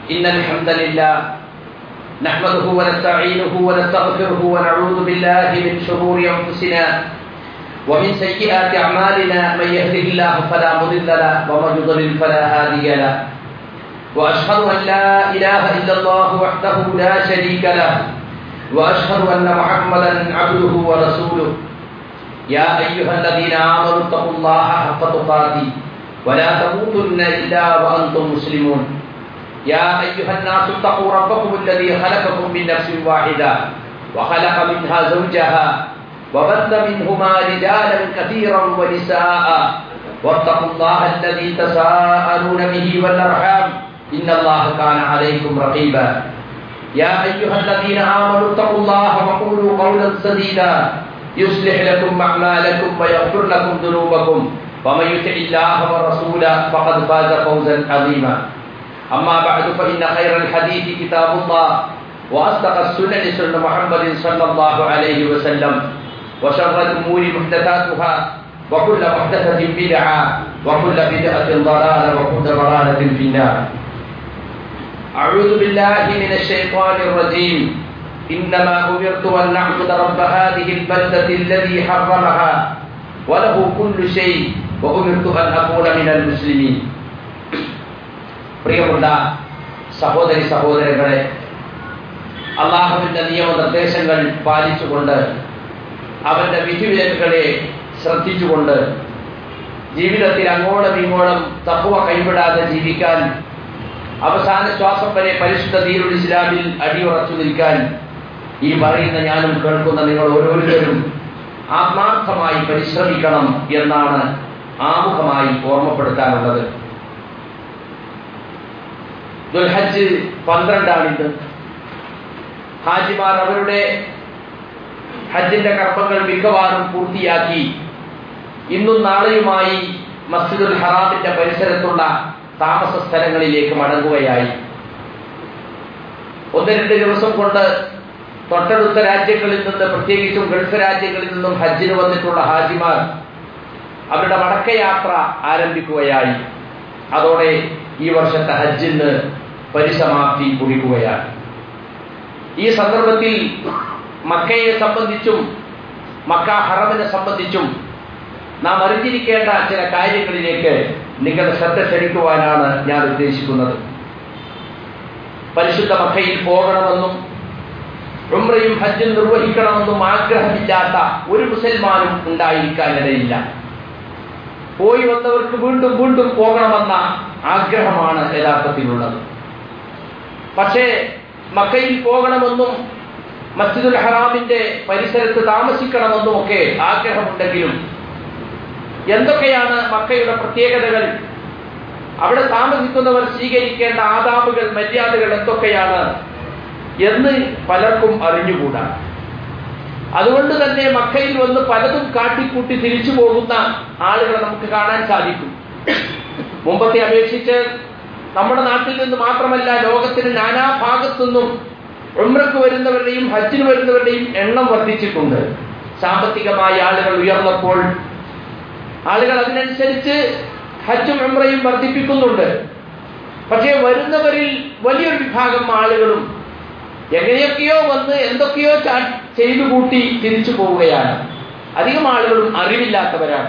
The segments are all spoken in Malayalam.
إن الحمد لله نحمده ونستعينه ونستغفره ونعوذ بالله من شرور أنفسنا ومن سيئات أعمالنا من يهده الله فلا مضل له ومن يضلل فلا هادي له وأشهد أن لا إله إلا الله وحده لا شريك له وأشهد أن محمدا عبده ورسوله يا أيها الذين آمنوا اتقوا الله حق تقاته ولا تموتن إلا وأنتم مسلمون يا أيها الناس اتقوا ربكم الذي خلقكم من نفس واحدة وخلق منها زوجها وبث منهما رجالا كثيرا ونساء واتقوا الله الذي تساءلون به والأرحام إن الله كان عليكم رقيبا يا أيها الذين آمنوا اتقوا الله وقولوا قولا سديدا يصلح لكم أعمالكم ويغفر لكم ذنوبكم ومن يطع الله ورسوله فقد فاز فوزا عظيما أما بعد فإن خير الحديث كتاب الله وأصدق السنن سنة محمد صلى الله عليه وسلم وشر الأمور محدثاتها وكل محدثة بدعة وكل بدعة ضلالة وكل ضلالة في النار أعوذ بالله من الشيطان الرجيم إنما أمرت أن نعبد رب هذه البلدة الذي حرمها وله كل شيء وأمرت أن أكون من المسلمين പ്രിയമുള്ള സഹോദരി സഹോദരങ്ങളെ അള്ളാഹുവിന്റെ നിയമനിർദ്ദേശങ്ങൾ പാലിച്ചുകൊണ്ട് അവന്റെ വിധിവിലക്കുകളെ ശ്രദ്ധിച്ചുകൊണ്ട് ജീവിതത്തിൽ അങ്ങോളം ഇങ്ങോളം തപ്പുവ കൈവിടാതെ ജീവിക്കാൻ അവസാന ശ്വാസം വരെ പരിശുദ്ധ ദീരുൽ ഇസ്ലാമിൽ അടിയുറച്ചു നിൽക്കാൻ ഈ പറയുന്ന ഞാനും കേൾക്കുന്ന നിങ്ങൾ ഓരോരുത്തരും ആത്മാർത്ഥമായി പരിശ്രമിക്കണം എന്നാണ് ആമുഖമായി ഓർമ്മപ്പെടുത്താനുള്ളത് ദുൽഹജ്ജ് പന്ത്രണ്ടാണിത് ഹാജിമാർ അവരുടെ ഹജ്ജിന്റെ കർമ്മങ്ങൾ മിക്കവാറും പൂർത്തിയാക്കി ഇന്നും നാളെയുമായി മസ്ജിദുൽ ഹറാമിന്റെ പരിസരത്തുള്ള താമസ സ്ഥലങ്ങളിലേക്ക് മടങ്ങുകയായി ഒന്ന് രണ്ട് ദിവസം കൊണ്ട് തൊട്ടടുത്ത രാജ്യങ്ങളിൽ നിന്ന് പ്രത്യേകിച്ചും ഗൾഫ് രാജ്യങ്ങളിൽ നിന്നും ഹജ്ജിന് വന്നിട്ടുള്ള ഹാജിമാർ അവരുടെ മടക്കയാത്ര ആരംഭിക്കുകയായി അതോടെ ഈ വർഷത്തെ ഹജ്ജിന് പരിസമാപ്തി കുറിക്കുകയാണ് ഈ സന്ദർഭത്തിൽ മക്കയെ സംബന്ധിച്ചും മക്ക ഹറമിനെ സംബന്ധിച്ചും നാം അറിഞ്ഞിരിക്കേണ്ട ചില കാര്യങ്ങളിലേക്ക് നിങ്ങളുടെ ശ്രദ്ധ ക്ഷണിക്കുവാനാണ് ഞാൻ ഉദ്ദേശിക്കുന്നത് പരിശുദ്ധ മക്കയിൽ പോകണമെന്നും ഉംറയും ഹജ്ജും നിർവഹിക്കണമെന്നും ആഗ്രഹമില്ലാത്ത ഒരു മുസൽമാനും ഉണ്ടായിരിക്കാനിടയില്ല പോയി വന്നവർക്ക് വീണ്ടും വീണ്ടും പോകണമെന്ന ആഗ്രഹമാണ് യഥാർത്ഥത്തിലുള്ളത് പക്ഷേ മക്കയിൽ പോകണമെന്നും മസ്ജിദുൽ ഹറാമിന്റെ പരിസരത്ത് താമസിക്കണമെന്നും ഒക്കെ ആഗ്രഹമുണ്ടെങ്കിലും എന്തൊക്കെയാണ് മക്കയുടെ പ്രത്യേകതകൾ അവിടെ താമസിക്കുന്നവർ സ്വീകരിക്കേണ്ട ആദാബുകൾ മര്യാദകൾ എന്തൊക്കെയാണ് എന്ന് പലർക്കും അറിഞ്ഞുകൂടാ അതുകൊണ്ട് തന്നെ മക്കയിൽ വന്ന് പലതും കാട്ടിക്കൂട്ടി തിരിച്ചു പോകുന്ന ആളുകളെ നമുക്ക് കാണാൻ സാധിക്കും മുമ്പത്തെ അപേക്ഷിച്ച് നമ്മുടെ നാട്ടിൽ നിന്ന് മാത്രമല്ല ലോകത്തിന് നാനാഭാഗത്തു നിന്നും ഉമ്രക്ക് വരുന്നവരുടെയും ഹജ്ജിന് വരുന്നവരുടെയും എണ്ണം വർദ്ധിച്ചിട്ടുണ്ട് സാമ്പത്തികമായി ആളുകൾ ഉയർന്നപ്പോൾ ആളുകൾ അതിനനുസരിച്ച് ഹജ്ജും ഉമ്രയും വർദ്ധിപ്പിക്കുന്നുണ്ട് പക്ഷേ വരുന്നവരിൽ വലിയൊരു വിഭാഗം ആളുകളും എങ്ങനെയൊക്കെയോ വന്ന് എന്തൊക്കെയോ ചെയ്തു കൂട്ടി തിരിച്ചു പോവുകയാണ് അധികം ആളുകളും അറിവില്ലാത്തവരാണ്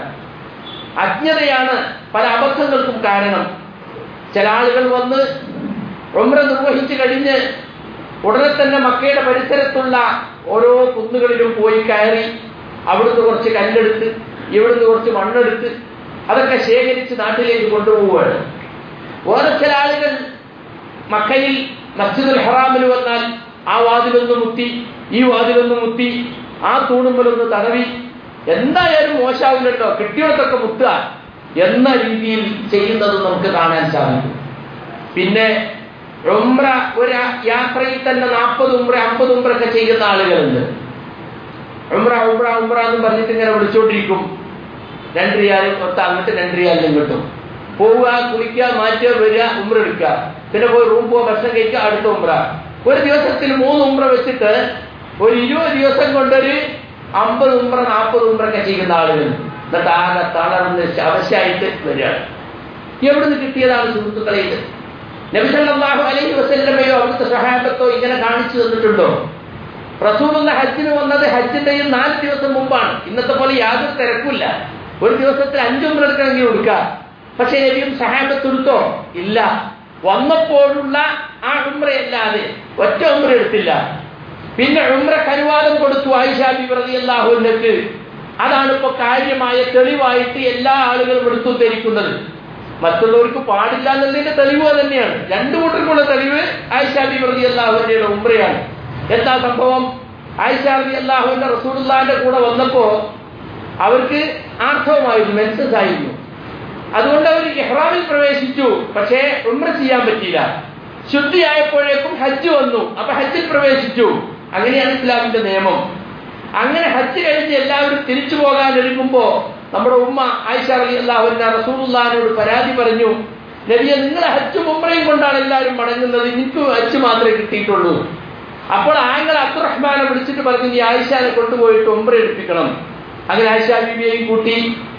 അജ്ഞതയാണ് പല അബദ്ധങ്ങൾക്കും കാരണം ചില ആളുകൾ വന്ന് ഉമ്ര നിർവഹിച്ചു കഴിഞ്ഞ് ഉടനെ തന്നെ മക്കയുടെ പരിസരത്തുള്ള ഓരോ കുന്നുകളിലും പോയി കയറി അവിടുന്ന് കുറച്ച് കല്ലെടുത്ത് ഇവിടുന്ന് കുറച്ച് മണ്ണെടുത്ത് അതൊക്കെ ശേഖരിച്ച് നാട്ടിലേക്ക് കൊണ്ടുപോവുകയാണ് വേറെ ചില ആളുകൾ മക്കയിൽ മസ്ജിദുൽ ഹറാമിൽ വന്നാൽ ആ വാതിലൊന്ന് മുത്തി ഈ വാതിലൊന്ന് മുത്തി ആ തൂണുമ്പലൊന്ന് തടവി എന്തായാലും മോശാവില്ലല്ലോ കിട്ടിയോടത്തൊക്കെ മുത്തുക എന്ന രീതിയിൽ ചെയ്യുന്നത് നമുക്ക് കാണാൻ സാധിക്കും പിന്നെ ഉംറ ഒരു യാത്രയിൽ തന്നെ നാൽപ്പത് ഉംറ അമ്പത് ഉംറ ഒക്കെ ചെയ്യുന്ന ആളുകളുണ്ട് ഉംറ ഉംറ ഉംറ എന്ന് പറഞ്ഞിട്ട് ഇങ്ങനെ വിളിച്ചോണ്ടിരിക്കും രണ്ട് റിയാലും തൊട്ട് അങ്ങോട്ട് രണ്ട് റിയാലും ഇങ്ങോട്ടും പോവുക കുളിക്കുക മാറ്റുക വരിക ഉംറ എടുക്കുക പിന്നെ പോയി റൂം പോവുക ഭക്ഷണം കഴിക്കുക അടുത്ത ഉംറ ഒരു ദിവസത്തിൽ മൂന്ന് ഉംറ വെച്ചിട്ട് ഒരു ഇരുപത് ദിവസം കൊണ്ടൊരു അമ്പത് ഉംറ നാൽപ്പത് ഉംറ ഒക്കെ ചെയ്യുന്ന ആളുകൾ എന്നിട്ട് ആകെ തളർന്ന് ശവശായിട്ട് വരികയാണ് എവിടുന്ന് കിട്ടിയതാണ് സുഹൃത്തുക്കളെ ഇത് നബിസല്ലാഹു അലൈഹി വസല്ലമയോ അവിടുത്തെ സഹാബത്തോ ഇങ്ങനെ കാണിച്ചു തന്നിട്ടുണ്ടോ റസൂലുള്ള ഹജ്ജിന് വന്നത് ഹജ്ജിന്റെയും നാല് ദിവസം മുമ്പാണ് ഇന്നത്തെ പോലെ യാതൊരു തിരക്കില്ല ഒരു ദിവസത്തിൽ അഞ്ചു ഉമ്ര എടുക്കണമെങ്കിൽ കൊടുക്കുക പക്ഷെ നബിയും സഹാബത്ത് എടുത്തോ ഇല്ല വന്നപ്പോഴുള്ള ആ ഉമ്രയല്ലാതെ ഒറ്റ ഉമ്ര എടുത്തില്ല പിന്നെ ഉമ്രക്ക് അനുവാദം കൊടുത്തു ആയിഷാബി പ്രതിയല്ലാഹുവിനക്ക് അതാണ് ഇപ്പൊ കാര്യമായ തെളിവായിട്ട് എല്ലാ ആളുകളും എടുത്തു ധരിക്കുന്നത് മറ്റുള്ളവർക്ക് പാടില്ല എന്നുള്ളതിന്റെ തെളിവ് അത് തന്നെയാണ് രണ്ടു കൂട്ടർക്കുള്ള തെളിവ് ആയിഷാബി പ്രതി അള്ളാഹുവിന്റെ ഉമ്രയാണ് എന്താ സംഭവം ആയിഷാബി അള്ളാഹുവിന്റെ റസൂലുള്ളാന്റെ കൂടെ വന്നപ്പോ അവർക്ക് ആർത്തവമായിരുന്നു മെൻസസ് ആയിരുന്നു അതുകൊണ്ട് അവർ ഇഹ്റാമിൽ പ്രവേശിച്ചു പക്ഷേ ഉമ്ര ചെയ്യാൻ പറ്റിയില്ല ശുദ്ധിയായപ്പോഴേക്കും ഹജ്ജ് വന്നു അപ്പൊ ഹജ്ജിൽ പ്രവേശിച്ചു അങ്ങനെയാണ് ഇസ്ലാമിന്റെ നിയമം അങ്ങനെ ഹജ്ജ് കഴിഞ്ഞ് എല്ലാവരും തിരിച്ചു പോകാൻ ഒരുങ്ങുമ്പോ നമ്മുടെ ഉമ്മ ആയിഷ അലി അള്ളാഹുവിന്റെ റസൂലുള്ളാഹിനോട് പരാതി പറഞ്ഞു നബിയെ നിങ്ങൾ ഹജ്ജും ഉമ്രയും കൊണ്ടാണ് എല്ലാവരും മടങ്ങുന്നത് എനിക്ക് ഹജ്ജ് മാത്രമേ കിട്ടിയിട്ടുള്ളൂ അപ്പോൾ ആങ്ങൾ അബ്ദുറഹ്മാനെ വിളിച്ചിട്ട് പറഞ്ഞു നീ ആയിഷാനെ കൊണ്ടുപോയിട്ട് ഉമ്ര എടുപ്പിക്കണം അങ്ങനെ ആയിഷ ബീബിയെയും കൂട്ടി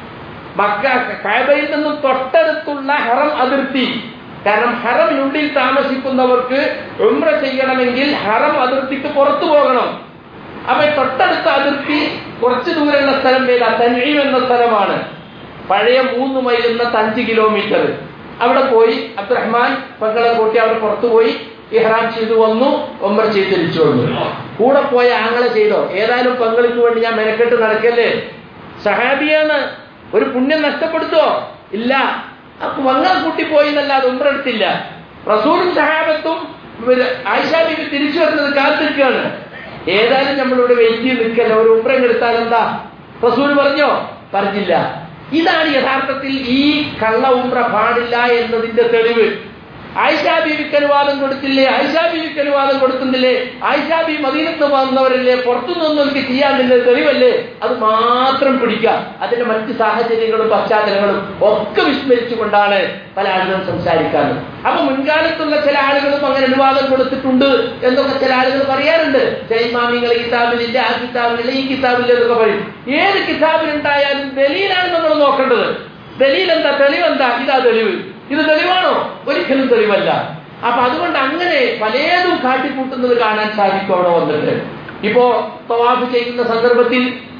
മക്ക കാബയിൽ നിന്നും തൊട്ടടുത്തുള്ള ഹറം അതിർത്തി കാരണം ഹറമിനുള്ളിൽ താമസിക്കുന്നവർക്ക് ഉമ്ര ചെയ്യണമെങ്കിൽ ഹറം അതിർത്തിക്ക് പുറത്തു പോകണം അപ്പൊ തൊട്ടടുത്ത അതിർത്തി കുറച്ച് ദൂരമുള്ള സ്ഥലം ഏതാ തൻവീം എന്ന സ്ഥലമാണ് പഴയ മൂന്ന് മൈൽ എന്ന അഞ്ച് കിലോമീറ്റർ അവിടെ പോയി അബ്ദുറഹ്മാൻ പങ്കളെ കൂട്ടി അവിടെ പുറത്തു പോയി ഇഹ്റാം ചെയ്തു വന്നു ഒമ്പർ ചെയ്ത് തിരിച്ചു വന്നു കൂടെ പോയ ആങ്ങളെ ചെയ്തോ ഏതായാലും പങ്ങൾക്ക് വേണ്ടി ഞാൻ മെനക്കെട്ട് നടക്കല്ലേ സഹാബിയാണ് ഒരു പുണ്യം നഷ്ടപ്പെടുത്തോ ഇല്ല അപ്പൊ വങ്ങൾ കൂട്ടി പോയി എന്നല്ലാതെ ഉമ്ര എടുത്തില്ല റസൂലും സഹാബത്തും ആയിഷാബിക്ക് തിരിച്ചു വരുന്നത് കാത്തിരിക്കുകയാണ് ഏതായാലും നമ്മളിവിടെ വെയിറ്റ് ചെയ്ത് നിൽക്കല്ല ഒരു ഉമ്രം എടുത്താൽ എന്താ റസൂൽ പറഞ്ഞോ പറഞ്ഞില്ല ഇതാണ് യഥാർത്ഥത്തിൽ ഈ കള്ള ഉമ്ര പാടില്ല എന്നതിന്റെ തെളിവ് ആയിഷാ ബീവിക്ക് അനുവാദം കൊടുത്തില്ലേ ആയിഷാ ബീവിക്ക് അനുവാദം കൊടുക്കുന്നില്ലേ ആയിഷാ ബി മദീനത്ത് വന്നവരല്ലേ പുറത്തുനിന്നൊന്നും എനിക്ക് ചെയ്യാനില്ല തെളിവല്ലേ അത് മാത്രം പിടിക്കുക അതിന്റെ മറ്റ് സാഹചര്യങ്ങളും പശ്ചാത്തലങ്ങളും ഒക്കെ വിസ്മരിച്ചുകൊണ്ടാണ് പല ആളുകളും സംസാരിക്കാറ് അപ്പൊ മുൻകാലത്തുള്ള ചില ആളുകളും അങ്ങനെ അനുവാദം കൊടുത്തിട്ടുണ്ട് എന്നൊക്കെ ചില ആളുകൾ പറയാറുണ്ട് ചില ഇമാമിങ്ങൾ ഈ കിതാബിലില്ല ആ കിതാബിലില്ല ഈ കിതാബില്ല എന്നൊക്കെ പറയും ഏത് കിതാബിലുണ്ടായാലും ദലീലാണ് നമ്മൾ നോക്കേണ്ടത് ദലീൽ എന്താ തെളിവെന്താ ഇതാ തെളിവ് ഇത് തെളിവാണോ ഒരിക്കലും തെളിവല്ല അപ്പൊ അതുകൊണ്ട് അങ്ങനെ പലതും കാട്ടിക്കൂട്ടുന്നത് കാണാൻ സാധിക്കും അവിടെ വന്നിട്ട് ഇപ്പോ തവാഫ് ചെയ്യുന്ന സന്ദർഭത്തിൽ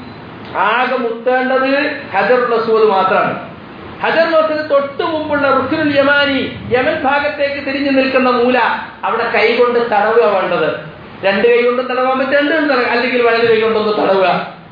ആകെ മുത്തേണ്ടത് ഹജർ റസൂൽ മാത്രമാണ് ഹജർ റസൂൽ തൊട്ട് മുമ്പുള്ള റുഖുൽ യമാനി യമൻ ഭാഗത്തേക്ക് തിരിഞ്ഞു നിൽക്കുന്ന മൂല അവിടെ കൈകൊണ്ട് തടവുക വേണ്ടത് രണ്ട് കൈ കൊണ്ട് തടവാൻ പറ്റുന്നുണ്ട് അല്ലെങ്കിൽ വലത് കൈ കൊണ്ടൊന്ന് തടവുക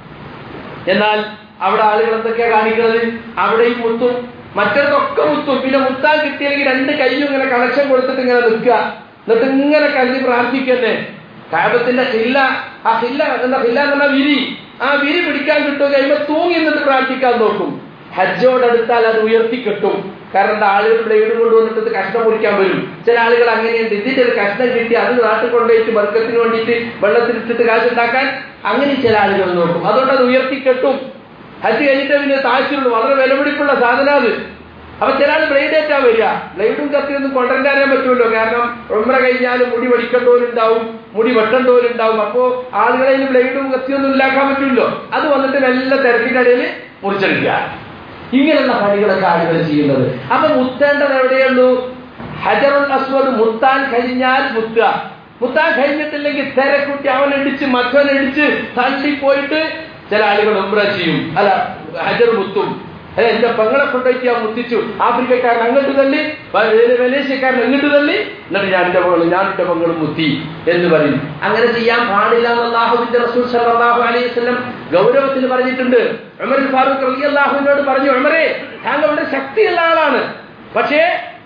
എന്നാൽ അവിടെ ആളുകൾ എന്തൊക്കെയാ കാണിക്കുന്നത് അവിടെയും മുത്തും മറ്റൊക്കെ മുത്തും പിന്നെ മുത്താൻ കിട്ടിയില്ലെങ്കിൽ രണ്ട് കൈയും ഇങ്ങനെ കണക്ഷൻ കൊടുത്തിട്ട് ഇങ്ങനെ നിൽക്കുക എന്നിട്ട് ഇങ്ങനെ കരുതി പ്രാർത്ഥിക്കന്നെ കാബത്തിന്റെ ഹില്ല ആ ഹില്ല എന്താ ഹില്ല എന്ന വിരി ആ വിരി പിടിക്കാൻ കിട്ടുക കഴിയുമ്പോൾ തൂങ്ങി നിന്നിട്ട് പ്രാർത്ഥിക്കാൻ നോക്കും ഹജ്ജോടടുത്താൽ അത് ഉയർത്തി കിട്ടും കാരണം എന്താ ആളുകൾ ബ്ലേഡ് കൊണ്ടുവന്നിട്ട് ഇത് കഷ്ണം മുറിക്കാൻ വരും ചില ആളുകൾ അങ്ങനെയുണ്ട് ഇതിന്റെ ഒരു കഷ്ണം കിട്ടി അത് നാട്ടിൽ കൊണ്ടുപോയിട്ട് വർക്കത്തിന് വേണ്ടിയിട്ട് വെള്ളത്തിലിട്ടിട്ട് കാശുണ്ടാക്കാൻ അങ്ങനെ ചില ആളുകൾ നോക്കും അതുകൊണ്ട് അത് ഉയർത്തി കെട്ടും ഹജ്ജ് കഴിഞ്ഞിട്ട് പിന്നെ താഴ്ചയുള്ളൂ വളരെ വിലപിടിപ്പുള്ള സാധനം അത് അപ്പൊ ചില ആൾ ബ്ലേഡ് ഏറ്റാ വരിക ബ്ലേഡും കത്തിയൊന്നും കൊണ്ടുവരാൻ പറ്റുമല്ലോ കാരണം ഉമ്ര കഴിഞ്ഞാലും മുടി വടിക്കേണ്ടവരുണ്ടാവും മുടി വെട്ടേണ്ടവരുണ്ടാവും അപ്പോ ആളുകളെ ബ്ലേഡും കത്തിയൊന്നും ഇല്ലാക്കാൻ പറ്റുമല്ലോ അത് വന്നിട്ട് മെല്ലെ തിരക്കിനിടയിൽ മുറിച്ചെടുക്കുക ഇങ്ങനെയുള്ള പണികളൊക്കെ ആളുകൾ ചെയ്യുന്നത് അപ്പൊ മുത്തേണ്ടത് എവിടെയുള്ളൂ ഹജറുൽ അസ്വദ് മുത്താൻ കഴിഞ്ഞാൽ മുത്തുക മുത്താൻ കഴിഞ്ഞിട്ടില്ലെങ്കിൽ തിരക്കുട്ടി അവൻ ഇടിച്ച് മറ്റവൻ ഇടിച്ച് തള്ളിപ്പോയിട്ട് ചില ആളുകൾ ഉംറ ചെയ്യും അല്ല ഹജർ മുത്തും അല്ലെ എന്റെ പെങ്ങളെ കൊണ്ടുപോയിട്ട് ഞാൻ മുത്തിച്ചു ആഫ്രിക്കക്കാരൻ അങ്ങോട്ട് തള്ളി മലേഷ്യക്കാരൻ എങ്ങോട്ട് തള്ളി എന്നിട്ട് ഞാൻ എന്റെ മകളും ഞാൻ എന്റെ പെങ്ങളും മുത്തി എന്ന് പറയും അങ്ങനെ ചെയ്യാൻ പാടില്ല എന്ന് റസൂൽ സല്ലല്ലാഹു അലൈഹി വസല്ലം ഗൗരവത്തിൽ പറഞ്ഞിട്ടുണ്ട് ഉമർ ഫാറൂഖ് റളിയല്ലാഹുവിനോട് പറഞ്ഞു ഉമറേ താങ്കളുടെ ശക്തിയുള്ള ആളാണ് പക്ഷേ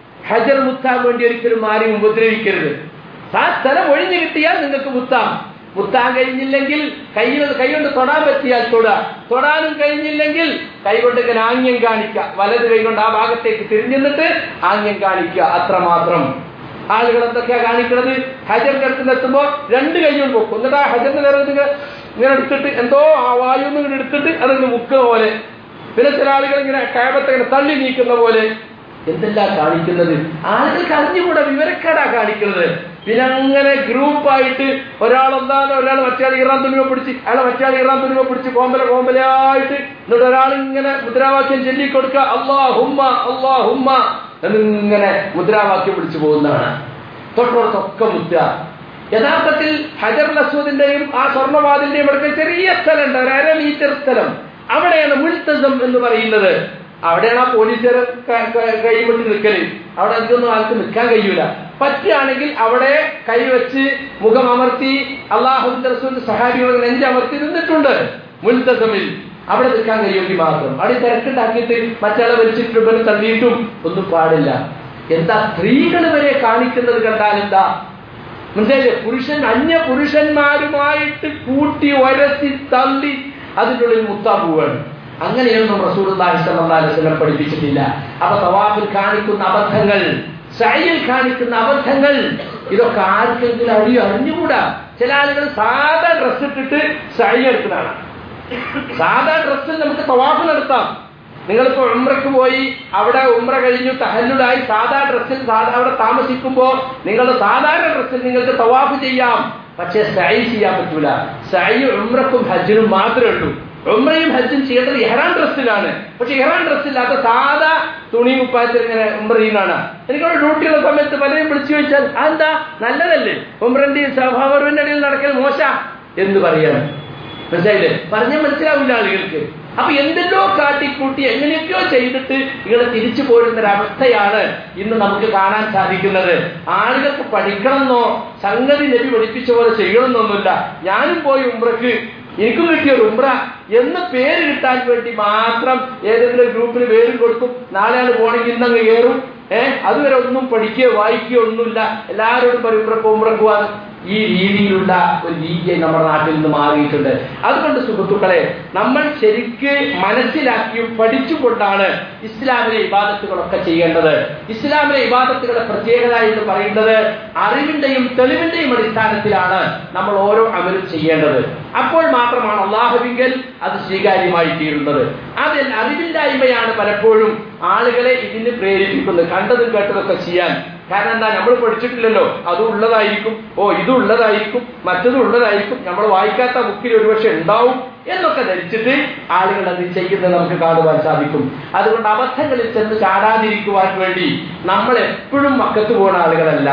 ഹജർ മുത്താൻ വേണ്ടി ഒരിക്കലും ആരെയും ഉപദ്രവിക്കരുത് ആ സ്ഥലം ഒഴിഞ്ഞു കിട്ടിയാൽ നിങ്ങൾക്ക് മുത്താം മുത്താൻ കഴിഞ്ഞില്ലെങ്കിൽ കൈ കൈകൊണ്ട് തൊടാൻ പറ്റിയാൽ തൊടുക തൊടാനും കഴിഞ്ഞില്ലെങ്കിൽ കൈകൊണ്ട് ഇങ്ങനെ ആംഗ്യം കാണിക്കുക വലത് കൈകൊണ്ട് ആ ഭാഗത്തേക്ക് തിരിഞ്ഞിട്ട് ആംഗ്യം കാണിക്കുക അത്രമാത്രം ആളുകൾ എന്തൊക്കെയാ കാണിക്കുന്നത് ഹജറിന്റെ അടുത്ത് എത്തുമ്പോ രണ്ട് കൈയും പൊക്കും എന്നിട്ട് ആ ഹജറിന്റെ നേരെ ഇങ്ങനെ ഇങ്ങനെ എടുത്തിട്ട് എന്തോ ആ വായു ഇങ്ങനെ എടുത്തിട്ട് അതിങ്ങനെ മുക്കുന്ന പോലെ പിന്നെ ചില ആളുകൾ ഇങ്ങനെ കാബത്തെ ഇങ്ങനെ തള്ളി നീക്കുന്ന പോലെ എന്തെല്ലാം കാണിക്കുന്നത് ആളുകൾക്ക് അറിഞ്ഞുകൂടെ വിവരക്കേടാ കാണിക്കുന്നത് പിന്നെ അങ്ങനെ ഗ്രൂപ്പായിട്ട് ഒരാൾ എന്താണ് ഒരാൾ മറ്റേ ഇറാൻ തുണിമ പിടിച്ച് അയാളെ മറ്റേ ഇറാൻ തുണിമ പിടിച്ച് കോമ്പല കോമ്പലയായിട്ട് എന്നിട്ട് ഒരാൾ ഇങ്ങനെ മുദ്രാവാക്യം ചൊല്ലിക്കൊടുക്കുക അള്ളാ ഹുമ്മ അള്ളാ ഹുമ്മ എന്നിങ്ങനെ മുദ്രാവാക്യം വിളിച്ചു പോകുന്നതാണ് തൊട്ടടുത്തൊക്കെ മുത്തുക യഥാർത്ഥത്തിൽ ഹജർ അസ്വദിന്റെയും ആ സ്വർണ്ണവാദിന്റെയും ഇടയ്ക്ക് ചെറിയ സ്ഥലമുണ്ട് ഒരു അര മീറ്റർ സ്ഥലം അവിടെയാണ് മുൽത്തസം എന്ന് പറയുന്നത് അവിടെയാണ് ആ പോലീസുകാർ കൈവിട്ട് നിൽക്കല് അവിടെ അധികമൊന്നും ആൾക്ക് നിൽക്കാൻ കഴിയൂല പറ്റുകയാണെങ്കിൽ അവിടെ കൈവച്ച് മുഖം അമർത്തി അള്ളാഹുന്റെ റസൂലിന്റെ സഹാബികൾ നെഞ്ചമർത്തി നിന്നിട്ടുണ്ട് മുൽത്തസമിൽ അവിടെ നിൽക്കാൻ കഴിയുമെങ്കിൽ മാത്രം അവിടെ തിരക്കുണ്ടാക്കിയിട്ട് മറ്റാളെ വലിച്ചിട്ട് ഇവരെ തള്ളിയിട്ടും ഒന്നും പാടില്ല എന്താ സ്ത്രീകൾ വരെ കാണിക്കുന്നത് കണ്ടാൽ എന്താ മനസ്സിലായില്ലേ പുരുഷൻ അന്യ പുരുഷന്മാരുമായിട്ട് കൂട്ടി ഒരത്തി തള്ളി അതിനുള്ളിൽ മുത്താൻ പോവാണ് അങ്ങനെയൊന്നും റസൂലുള്ളാഹി സ്വല്ലല്ലാഹി അലൈഹി വസല്ലം പഠിപ്പിച്ചിട്ടില്ല അപ്പൊ തവാഫിൽ കാണിക്കുന്ന അബദ്ധങ്ങൾ സൈയിൽ കാണിക്കുന്ന അബദ്ധങ്ങൾ ഇതൊക്കെ ആർക്കെങ്കിലും അറിയോ അറിഞ്ഞുകൂടാ ചില ആളുകൾ സാധാ ഡ്രസ് ഇട്ടിട്ട് സൈ എടുക്കുന്നതാണ് സാധാ ഡ്രസ്സിൽ നമുക്ക് തവാഫ് നടത്താം നിങ്ങളിപ്പോ ഉംറക്ക് പോയി അവിടെ ഉംറ കഴിഞ്ഞു തഹല്ലുടായി സാധാ ഡ്രസ്സിൽ സാധാ അവിടെ താമസിക്കുമ്പോൾ നിങ്ങളുടെ സാധാരണ ഡ്രസ്സിൽ നിങ്ങൾക്ക് തവാഫ് ചെയ്യാം പക്ഷേ സൈ ചെയ്യാൻ പറ്റൂല സൈ ഉംറക്കും ഹജ്ജിനും മാത്രമേ ഉള്ളൂ ഉംറയും ഹജ്ജും ചെയ്യേണ്ടത് ഇഹ്റാൻ ഡ്രസ്സിലാണ് പക്ഷെ ഇഹ്റാൻ ഡ്രസ്സില്ലാത്ത സാധാ തുണി കുപ്പായത്തിൽ ഇങ്ങനെ ഉംറ ചെയ്യുന്നതാണ് എനിക്കവിടെ ഡ്യൂട്ടിയുള്ള സമയത്ത് പലരും വിളിച്ചു ചോദിച്ചാൽ അതെന്താ നല്ലതല്ലേ ഉംറന്റെയും സഭാപർവിന്റെ ഇടയിൽ നടക്കൽ മോശ എന്ന് പറയാണ് മനസ്സിലായില്ലേ പറഞ്ഞാൽ മനസ്സിലാവില്ല ആളുകൾക്ക് അപ്പൊ എന്തെല്ലോ കാട്ടിക്കൂട്ടി എങ്ങനെയൊക്കെയോ ചെയ്തിട്ട് ഇങ്ങനെ തിരിച്ചു പോരുന്ന ഒരവസ്ഥയാണ് ഇന്ന് നമുക്ക് കാണാൻ സാധിക്കുന്നത് ആളുകൾക്ക് പഠിക്കണമെന്നോ സംഗതി നബി പഠിപ്പിച്ച പോലെ ചെയ്യണമെന്നൊന്നുമില്ല ഞാനും പോയി ഉംറക്ക് എനിക്കും കിട്ടിയ ഒരു ഉംറ എന്ന് പേര് കിട്ടാൻ വേണ്ടി മാത്രം ഏതെങ്കിലും ഗ്രൂപ്പിന് പേരും കൊടുക്കും നാളെയാണ് പോണെങ്കിൽ ഇന്നങ്ങ് കയറും ഏഹ് അതുവരെ ഒന്നും പഠിക്കുകയോ വായിക്കുകയോ ഒന്നുമില്ല എല്ലാവരോടും പറയും ഉംറക്ക് ഉംറക്ക് പോവാൻ ഈ രീതിയിലുള്ള ഒരു രീതി നമ്മുടെ നാട്ടിൽ നിന്ന് മാറിയിട്ടുണ്ട് അതുകൊണ്ട് സുഹൃത്തുക്കളെ നമ്മൾ ശരിക്ക് മനസ്സിലാക്കിയും പഠിച്ചുകൊണ്ടാണ് ഇസ്ലാമിലെ ഇബാദത്തുകളൊക്കെ ചെയ്യേണ്ടത് ഇസ്ലാമിലെ ഇബാദത്തുകളുടെ പ്രത്യേകത എന്ന് പറയുന്നത് അറിവിന്റെയും തെളിവിന്റെയും അടിസ്ഥാനത്തിലാണ് നമ്മൾ ഓരോ അമലും ചെയ്യേണ്ടത് അപ്പോൾ മാത്രമാണ് അള്ളാഹുവിങ്കൽ അത് സ്വീകാര്യമായി തീരുന്നത് അതിൽ അറിവില്ലായ്മയാണ് പലപ്പോഴും ആളുകളെ ഇതിന് പ്രേരിപ്പിക്കുന്നത് കണ്ടതും കേട്ടതൊക്കെ ചെയ്യാൻ കാരണം എന്താ നമ്മൾ പഠിച്ചിട്ടില്ലല്ലോ അതും ഉള്ളതായിരിക്കും ഓ ഇതും ഉള്ളതായിരിക്കും മറ്റതും ഉള്ളതായിരിക്കും നമ്മൾ വായിക്കാത്ത ബുക്കിൽ ഒരുപക്ഷെ ഉണ്ടാവും എന്നൊക്കെ ധരിച്ചിട്ട് ആളുകൾ അത് ചെയ്യുന്നത് നമുക്ക് കാണുവാൻ സാധിക്കും അതുകൊണ്ട് അബദ്ധങ്ങളിൽ ചെന്ന് ചാടാതിരിക്കുവാൻ വേണ്ടി നമ്മൾ എപ്പോഴും മക്കത്ത് പോകുന്ന ആളുകളല്ല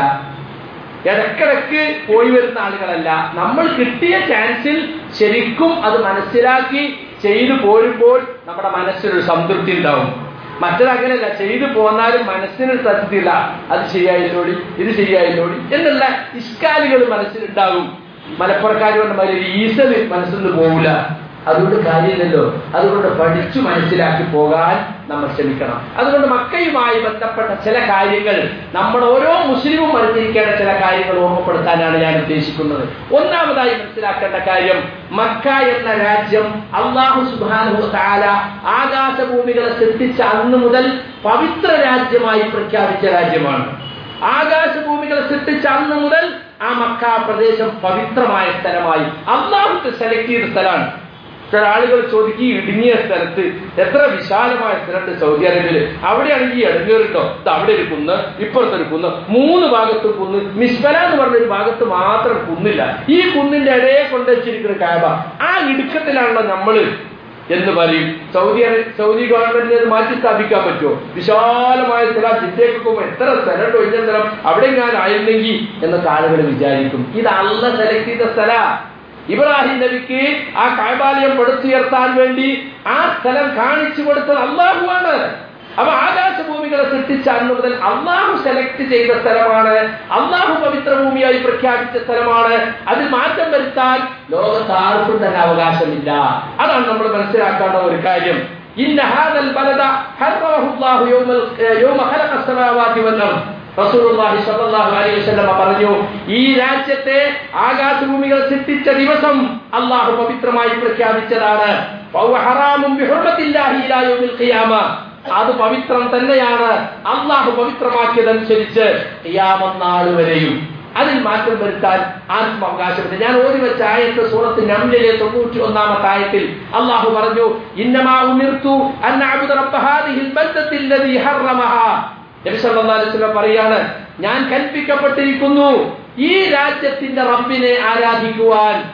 ഇടക്കിടക്ക് പോയി വരുന്ന ആളുകളല്ല നമ്മൾ കിട്ടിയ ചാൻസിൽ ശരിക്കും അത് മനസ്സിലാക്കി ചെയ്തു പോരുമ്പോൾ നമ്മുടെ മനസ്സിനൊരു സംതൃപ്തി ഉണ്ടാവും മറ്റതങ്ങനെയല്ല ചെയ്തു പോന്നാലും മനസ്സിന് സത്യത്തില്ല അത് ശരിയായില്ലോടി ഇത് ശരിയായില്ലോടി എന്നുള്ള ഇഷ്കാലികൾ മനസ്സിലുണ്ടാകും മലപ്പുറക്കാർ പറഞ്ഞ മാതിരി ഈസല് മനസ്സിൽ നിന്ന് പോകില്ല അതുകൊണ്ട് കാര്യമില്ലല്ലോ അതുകൊണ്ട് പഠിച്ചു മനസ്സിലാക്കി പോകാൻ നമ്മൾ ശ്രമിക്കണം അതുകൊണ്ട് മക്കയുമായി ബന്ധപ്പെട്ട ചില കാര്യങ്ങൾ നമ്മൾ ഓരോ മുസ്ലിമും അറിഞ്ഞിരിക്കേണ്ട ചില കാര്യങ്ങൾ ഓർമ്മപ്പെടുത്താനാണ് ഞാൻ ഉദ്ദേശിക്കുന്നത് ഒന്നാമതായി മനസ്സിലാക്കേണ്ട കാര്യം മക്ക എന്ന രാജ്യം അള്ളാഹു സുബാനു താല ആകാശഭൂമികളെ സൃഷ്ടിച്ച അന്ന് മുതൽ പവിത്ര രാജ്യമായി പ്രഖ്യാപിച്ച രാജ്യമാണ് ആകാശഭൂമികളെ സൃഷ്ടിച്ച അന്ന് മുതൽ ആ മക്ക പ്രദേശം പവിത്രമായ സ്ഥലമായി അള്ളാഹുക്ക് സെലക്ട് ചെയ്ത സ്ഥലമാണ് ചില ആളുകൾ ചോദിക്കും ഈ ഇടുങ്ങിയ സ്ഥലത്ത് എത്ര വിശാലമായ സ്ഥലമുണ്ട് സൗദി അറേബ്യയിൽ അവിടെയാണെങ്കിൽ ഈ ഇടങ്ങേറുണ്ടോ ഇത് അവിടെ ഒരു കുന്ന് ഇപ്പുറത്തെ ഒരു കുന്ന് മൂന്ന് ഭാഗത്തും കുന്ന് മിസ്ബല എന്ന് പറഞ്ഞ ഒരു ഭാഗത്ത് മാത്രം കുന്നില്ല ഈ കുന്നിന്റെ ഇടയെ കൊണ്ടുവച്ചിരിക്കുന്ന കാബ ആ ഇടുക്കത്തിലാണല്ലോ നമ്മള് എന്ന് പറയും സൗദി അറേ- സൗദി ഗവൺമെന്റിന് അത് മാറ്റി സ്ഥാപിക്കാൻ പറ്റുമോ വിശാലമായ സ്ഥലം ജിദ്ദയ്ക്ക് പോകുമ്പോൾ എത്ര സ്ഥലം ഒഴിഞ്ഞ സ്ഥലം അവിടെ ഞാൻ ആയിരുന്നെങ്കിൽ എന്നൊക്കെ ആളുകൾ വിചാരിക്കും ഇത് അല്ല സെലക്ട് ചെയ്ത സ്ഥല ഇബ്രാഹിം നബിക്ക് ആ കായബാലയം പടുത്തുയർത്താൻ വേണ്ടി ആ സ്ഥലം കാണിച്ചു കൊടുത്തത് അള്ളാഹുവാണ് അപ്പൊ ആകാശഭൂമികളെ സൃഷ്ടിച്ച അന്ന് മുതൽ അള്ളാഹു സെലക്ട് ചെയ്ത സ്ഥലമാണ് അള്ളാഹു പവിത്ര ഭൂമിയായി പ്രഖ്യാപിച്ച സ്ഥലമാണ് അതിൽ മാറ്റം വരുത്താൻ ലോകത്ത് ആർക്കും തന്നെ അവകാശമില്ല അതാണ് നമ്മൾ മനസ്സിലാക്കേണ്ട ഒരു കാര്യം ഇന്ന ഹാദൽ ബലദ ഹർറഹു അല്ലാഹു യൗമൽ യൗമ ഖലഖ അസ്സമാവാതി വൽ അർദ് റസൂലുള്ളാഹി സ്വല്ലല്ലാഹു അലൈഹി വസല്ലം പറഞ്ഞു ഈ രാജ്യത്തെ ആകാശഭൂമികൾ സൃഷ്ടിച്ച ദിവസം അള്ളാഹു പവിത്രമായി പ്രഖ്യാപിച്ചതാണ് ഫഹുവ ഹറാമുൻ ബിഹുർമത്തില്ലാഹി ഇലാ യൗമിൽ ഖിയാമ അത് പവിത്രം തന്നെയാണ് അള്ളാഹു പവിത്രമാക്കിയതനുസരിച്ച് ഖിയാമത്ത് നാൾ വരെയും അതിൽ മാറ്റം വരുത്താൻ ആർക്കും അവകാശമില്ല ഞാൻ ഓതി വെച്ച ആയത്ത് സൂറത്ത് നംലിലെ തൊണ്ണൂറ്റി ഒന്നാമത്തെ ആയത്തിൽ അള്ളാഹു പറഞ്ഞു ഇന്നമാ ഉമിർത്തു അൻ അഅ്ബുദ റബ്ബ ഹാദിഹിൽ ബൽദത്തിൽ ലദീ ഹറമഹാ നബി സല്ലല്ലാഹു അലൈഹി വസല്ലം പറയാണ് ഞാൻ കൽപ്പിക്കപ്പെട്ടിരിക്കുന്നു ഈ രാജ്യത്തിന്റെ റബ്ബിനെ ആരാധിക്കുവാൻ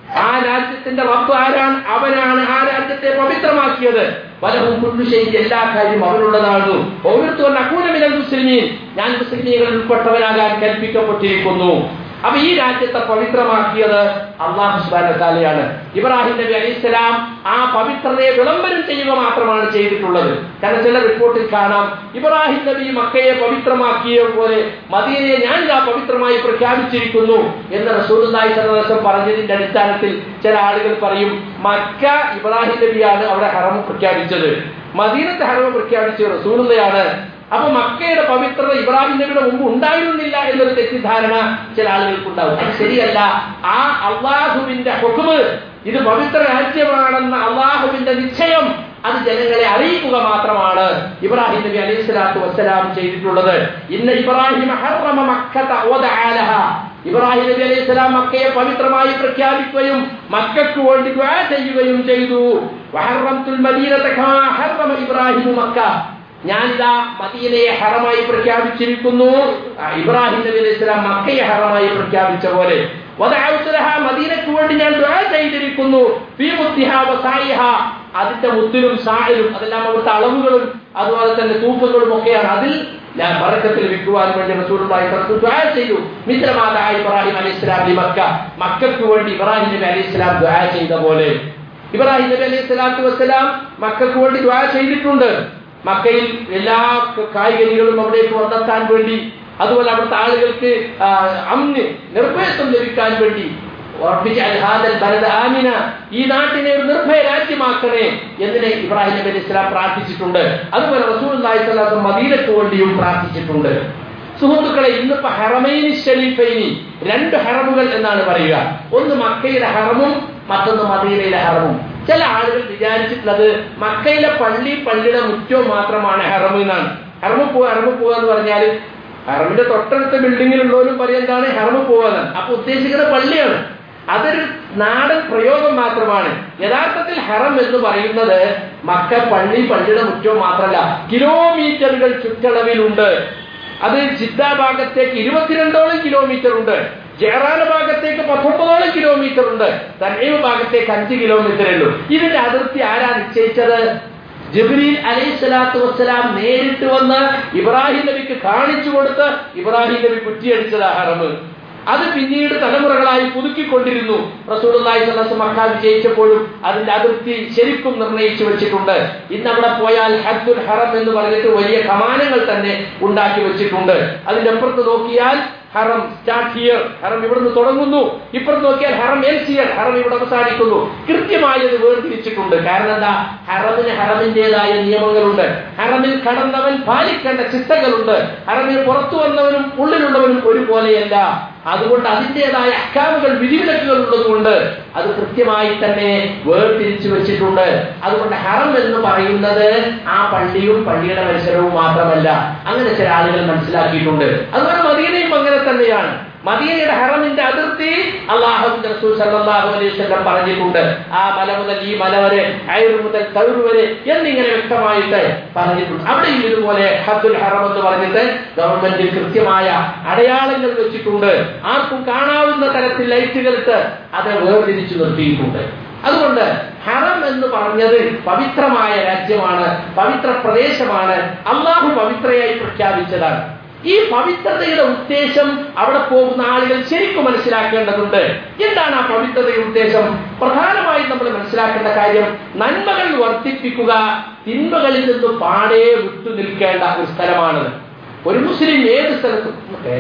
ആ രാജ്യത്തിന്റെ റബ്ബ് ആരാണ് അവനാണ് ആ രാജ്യത്തെ പവിത്രമാക്കിയത് വലവും കുല്ലുശൈലി എല്ലാ കാര്യവും അവനുള്ളതാണ് ഓരോരുത്തരും അക്കൂലമിനൽ മുസ്ലിമീൻ ഞാൻ മുസ്ലിമീകളിൽ ഉൾപ്പെട്ടവനാകാൻ കൽപ്പിക്കപ്പെട്ടിരിക്കുന്നു അപ്പൊ ഈ രാജ്യത്തെ പവിത്രമാക്കിയത് അള്ളാഹു സുബാനത്താലയാണ് ഇബ്രാഹിം നബി അലൈഹിസ്സലാം ആ പവിത്രതയെ വിളംബരം ചെയ്യുക മാത്രമാണ് ചെയ്തിട്ടുള്ളത് കാരണം ചില റിപ്പോർട്ടിൽ കാണാം ഇബ്രാഹിം നബി മക്കയെ പവിത്രമാക്കിയ പോലെ മദീനയെ ഞാൻ ഇതാ പവിത്രമായി പ്രഖ്യാപിച്ചിരിക്കുന്നു എന്ന് റസൂലുള്ളാഹി സല്ലല്ലാഹു പറഞ്ഞതിന്റെ അടിസ്ഥാനത്തിൽ ചില ആളുകൾ പറയും മക്ക ഇബ്രാഹിം നബിയാണ് അവിടെ ഹറം പ്രഖ്യാപിച്ചത് മദീനത്തെ ഹറം പ്രഖ്യാപിച്ചത് റസൂലുള്ളയാണ് അപ്പൊ മക്കയുടെ പവിത്രത ഇബ്രാഹിം നബിയുടെ മുമ്പ് ഉണ്ടായിരുന്നില്ല എന്നൊരു തെറ്റിദ്ധാരണ ചില ആളുകൾക്കുണ്ടാവും അത് ശരിയല്ല ആ അള്ളാഹുവിന്റെ ഹുക്കുമ് ഇത് പവിത്ര രാജ്യമാണെന്ന അള്ളാഹുവിന്റെ നിശ്ചയം അത് ജനങ്ങളെ അറിയിക്കുക മാത്രമാണ് ഇബ്രാഹിം നബി അലൈഹി സ്വലാത്തു വസ്സലാം ചെയ്തിട്ടുള്ളത് ഇന്ന് ഇബ്രാഹിം ഹറമ മക്കത വദഅലഹ ഇബ്രാഹിം നബി അലൈഹി സ്വലാം മക്കയെ പവിത്രമായി പ്രഖ്യാപിക്കുകയും മക്കൾക്ക് വേണ്ടി ദുആ ചെയ്യുകയും ചെയ്തു വഹറംതുൽ മദീനത കമാ ഹറമ ഇബ്രാഹിം മക്ക ഞാനിതാ മദീനയെ ഹറമായി പ്രഖ്യാപിച്ചിരിക്കുന്നു ആ, ഇബ്രാഹിം നബി അലൈഹി സ്വലാം മക്കയെ ഹറമായി പ്രഖ്യാപിച്ച പോലെ വദഅഉതുലഹ മദീനയ്ക്ക് വേണ്ടി ഞാൻ ദുആ ചെയ്തിരിക്കുന്നു ഫീ മുത്തിഹ വസായിഹ അതിന്റെ മുത്തിലും സായിലും അതെല്ലാം അവിടുത്തെ അളവുകളും അതുപോലെ തന്നെ തൂക്കങ്ങളും ഒക്കെയാണ് അതിൽ ഞാൻ ബറക്കത്തിൽ വിൽക്കുവാൻ വേണ്ടി റസൂലുള്ളാഹി സ്വല്ലല്ലാഹു ദുആ ചെയ്തു മിത്രമാത ഇബ്രാഹിം അലൈഹിസ്സലാം ലി മക്ക മക്കൾക്ക് വേണ്ടി ഇബ്രാഹിം നബി അലൈഹിസ്സലാം ദുആ ചെയ്ത പോലെ ഇബ്രാഹിം നബി അലൈഹി സ്വലാത്തു വസ്സലാം മക്കൾക്ക് വേണ്ടി ദുആ ചെയ്തിട്ടുണ്ട് മക്കയിൽ എല്ലാ കായികനികളും അവിടേക്ക് വന്നെത്താൻ വേണ്ടി അതുപോലെ അവിടുത്തെ ആളുകൾക്ക് ആ, അമ്ന് നിർഭയത്വം ലഭിക്കാൻ വേണ്ടി ഉറപ്പിച്ചാൽ ഹാദൽ ബലദ ആമിന ഈ നാട്ടിനെ ഒരു നിർഭയ രാജ്യമാക്കണേ എന്നിനെ ഇബ്രാഹിം നബി അലൈഹി സ്വലാം പ്രാർത്ഥിച്ചിട്ടുണ്ട് അതുപോലെ റസൂലുള്ളാഹി സ്വല്ലല്ലാഹു അലൈഹി വസല്ലം മദീനക്ക് വേണ്ടിയും പ്രാർത്ഥിച്ചിട്ടുണ്ട് സുഹൃത്തുക്കളെ ഇന്നിപ്പോ ഹറമൈനി ഷരീഫൈനി രണ്ട് ഹറമുകൾ എന്നാണ് പറയുക ഒന്ന് മക്കയുടെ ഹറമും മറ്റൊന്ന് മദീനയിലെ ഹറമും ചില ആളുകൾ വിചാരിച്ചിട്ടുള്ളത് മക്കയിലെ പള്ളി പള്ളിയുടെ മുറ്റവും മാത്രമാണ് ഹറം എന്നാണ് ഹറമ് പോവുക ഹറമ് പോവുക എന്ന് പറഞ്ഞാൽ ഹറമിന്റെ തൊട്ടടുത്ത ബിൽഡിങ്ങിലുള്ളവരും പറയും എന്താണ് ഹറമ് പോവാന്ന് അപ്പൊ ഉദ്ദേശിക്കുന്ന പള്ളിയാണ് അതൊരു നാടൻ പ്രയോഗം മാത്രമാണ് യഥാർത്ഥത്തിൽ ഹറം എന്ന് പറയുന്നത് മക്ക പള്ളി പള്ളിയുടെ മുറ്റവും മാത്രമല്ല കിലോമീറ്ററുകൾ ചുറ്റളവിലുണ്ട് അത് ജിദ്ദ ഭാഗത്തേക്ക് ഇരുപത്തിരണ്ടോളം കിലോമീറ്റർ ഉണ്ട് ജയറാന ഭാഗത്തേക്ക് പത്തൊമ്പതോളം കിലോമീറ്റർ ഉണ്ട് തന്നീവ് ഭാഗത്തേക്ക് അഞ്ച് കിലോമീറ്ററേ ഉള്ളൂ ഇതിന്റെ അതിർത്തി ആരാ നിശ്ചയിച്ചത് ജിബ്രീൽ അലൈഹി സ്വലാത്തു വസ്സലാം നേരിട്ട് വന്ന് ഇബ്രാഹിം നബിക്ക് കാണിച്ചു കൊടുത്ത് ഇബ്രാഹിം നബി കുറ്റിയടിച്ചതാ ഹറമ് അത് പിന്നീട് തലമുറകളായി പുതുക്കിക്കൊണ്ടിരുന്നു റസൂലുള്ളാഹി സ്വല്ലല്ലാഹു അലൈഹി വസല്ലം മക്ക വിജയിച്ചപ്പോഴും അതിന്റെ അതിർത്തി ശരിക്കും നിർണയിച്ചു വെച്ചിട്ടുണ്ട് ഇന്ന് അവിടെ പോയാൽ ഹദ്ദുൽ ഹറം എന്ന് പറഞ്ഞിട്ട് വലിയ കമാനങ്ങൾ തന്നെ ഉണ്ടാക്കി വെച്ചിട്ടുണ്ട് അതിന്റെ അപ്പുറത്ത് നോക്കിയാൽ ഹറം സ്റ്റാർട്ട് ഹിയർ ഹറം ഇവിടുന്ന് തുടങ്ങുന്നു ഇപ്പുറത്ത് നോക്കിയാൽ ഹറം എൽ സിയർ ഹറം ഇവിടെ അവസാനിക്കുന്നു കൃത്യമായി അത് വേർതിരിച്ചിട്ടുണ്ട് കാരണം എന്താ ഹറമിന് ഹറമിന്റേതായ നിയമങ്ങളുണ്ട് ഹറമിൽ കടന്നവൻ പാലിക്കേണ്ട ചിട്ടകളുണ്ട് ഹറമിൽ പുറത്തു വന്നവനും ഉള്ളിലുള്ളവനും ഒരുപോലെയല്ല അതുകൊണ്ട് അതിൻ്റെതായ അക്കാമുകൾ വിധിവിലക്കുകൾ ഉള്ളതുകൊണ്ട് അത് കൃത്യമായി തന്നെ വേർതിരിച്ചു വെച്ചിട്ടുണ്ട് അതുകൊണ്ട് ഹറം എന്ന് പറയുന്നത് ആ പള്ളിയും പള്ളിയുടെ പരിസരവും മാത്രമല്ല അങ്ങനെ ചില ആളുകൾ മനസ്സിലാക്കിയിട്ടുണ്ട് അതുപോലെ മദീനയും അങ്ങനെ തന്നെയാണ് മദീനയുടെ ഹറമിന്റെ അതിർത്തി അള്ളാഹുവിന്റെ റസൂൽ സല്ലല്ലാഹു അലൈഹി വസല്ലം പറഞ്ഞിട്ടുണ്ട് ആ മല മുതൽ ഈ മല വരെ അയർ മുതൽ തൗർ വരെ എന്നിങ്ങനെ വ്യക്തമായിട്ട് പറഞ്ഞിട്ടുണ്ട് അവിടെയും ഇതുപോലെ ഹദ്ദുൽ ഹറം എന്ന് പറഞ്ഞിട്ട് ഗവൺമെന്റ് കൃത്യമായ അടയാളങ്ങൾ വെച്ചിട്ടുണ്ട് ആർക്കും കാണാവുന്ന തരത്തിൽ ലൈറ്റുകൾ ഇട്ട് അത് വേർതിരിച്ചു നിർത്തിയിട്ടുണ്ട് അതുകൊണ്ട് ഹറം എന്ന് പറഞ്ഞത് പവിത്രമായ രാജ്യമാണ് പവിത്ര പ്രദേശമാണ് അള്ളാഹു പവിത്രയായി പ്രഖ്യാപിച്ചതാണ് ഈ പവിത്രതയുടെ ഉദ്ദേശം അവിടെ പോകുന്ന ആളുകൾ ശരിക്കും മനസ്സിലാക്കേണ്ടതുണ്ട് എന്താണ് ആ പവിത്രതയുടെ ഉദ്ദേശം പ്രധാനമായും നമ്മൾ മനസ്സിലാക്കേണ്ട കാര്യം നന്മകൾ വർദ്ധിപ്പിക്കുക തിന്മകളിൽ നിന്ന് പാടെ വിട്ടു നിൽക്കേണ്ട ഒരു സ്ഥലമാണത് ഒരു മുസ്ലിം ഏത് സ്ഥലത്തും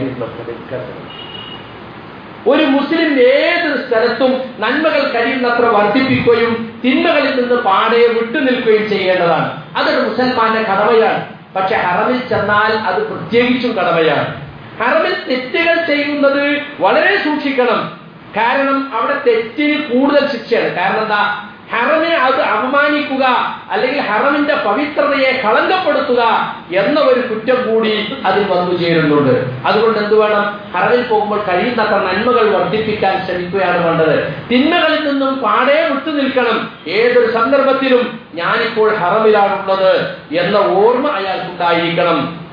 ഒരു മുസ്ലിം ഏത് സ്ഥലത്തും നന്മകൾ കഴിയുന്നത്ര വർദ്ധിപ്പിക്കുകയും തിന്മകളിൽ നിന്ന് പാടെ വിട്ടുനിൽക്കുകയും ചെയ്യേണ്ടതാണ് അതൊരു മുസൽമാന്റെ കടമയാണ് പക്ഷെ ഹറമിൽ ചെന്നാൽ അത് പ്രത്യേകിച്ചും കടമയാണ് ഹറമിൽ തെറ്റുകൾ ചെയ്യുന്നത് വളരെ സൂക്ഷിക്കണം കാരണം അവിടെ തെറ്റിന് കൂടുതൽ ശിക്ഷയാണ് കാരണം എന്താ ഹറമിനെ അത് അപമാനിക്കുക അല്ലെങ്കിൽ ഹറമിന്റെ പവിത്രതയെ കളങ്കപ്പെടുത്തുക എന്ന ഒരു കുറ്റം കൂടി അതിൽ വന്നു ചേരുന്നുണ്ട് അതുകൊണ്ട് എന്ത് വേണം ഹറമിൽ പോകുമ്പോൾ കഴിയുന്നത്ര നന്മകൾ വർദ്ധിപ്പിക്കാൻ ശ്രമിക്കുകയാണ് വേണ്ടത് തിന്മകളിൽ നിന്നും പാടെ വിട്ടു നിൽക്കണം ഏതൊരു സന്ദർഭത്തിലും ഞാനിപ്പോൾ ഹറമിലാണുള്ളത് എന്ന ഓർമ്മ അയാൾക്കുണ്ടായിരിക്കണം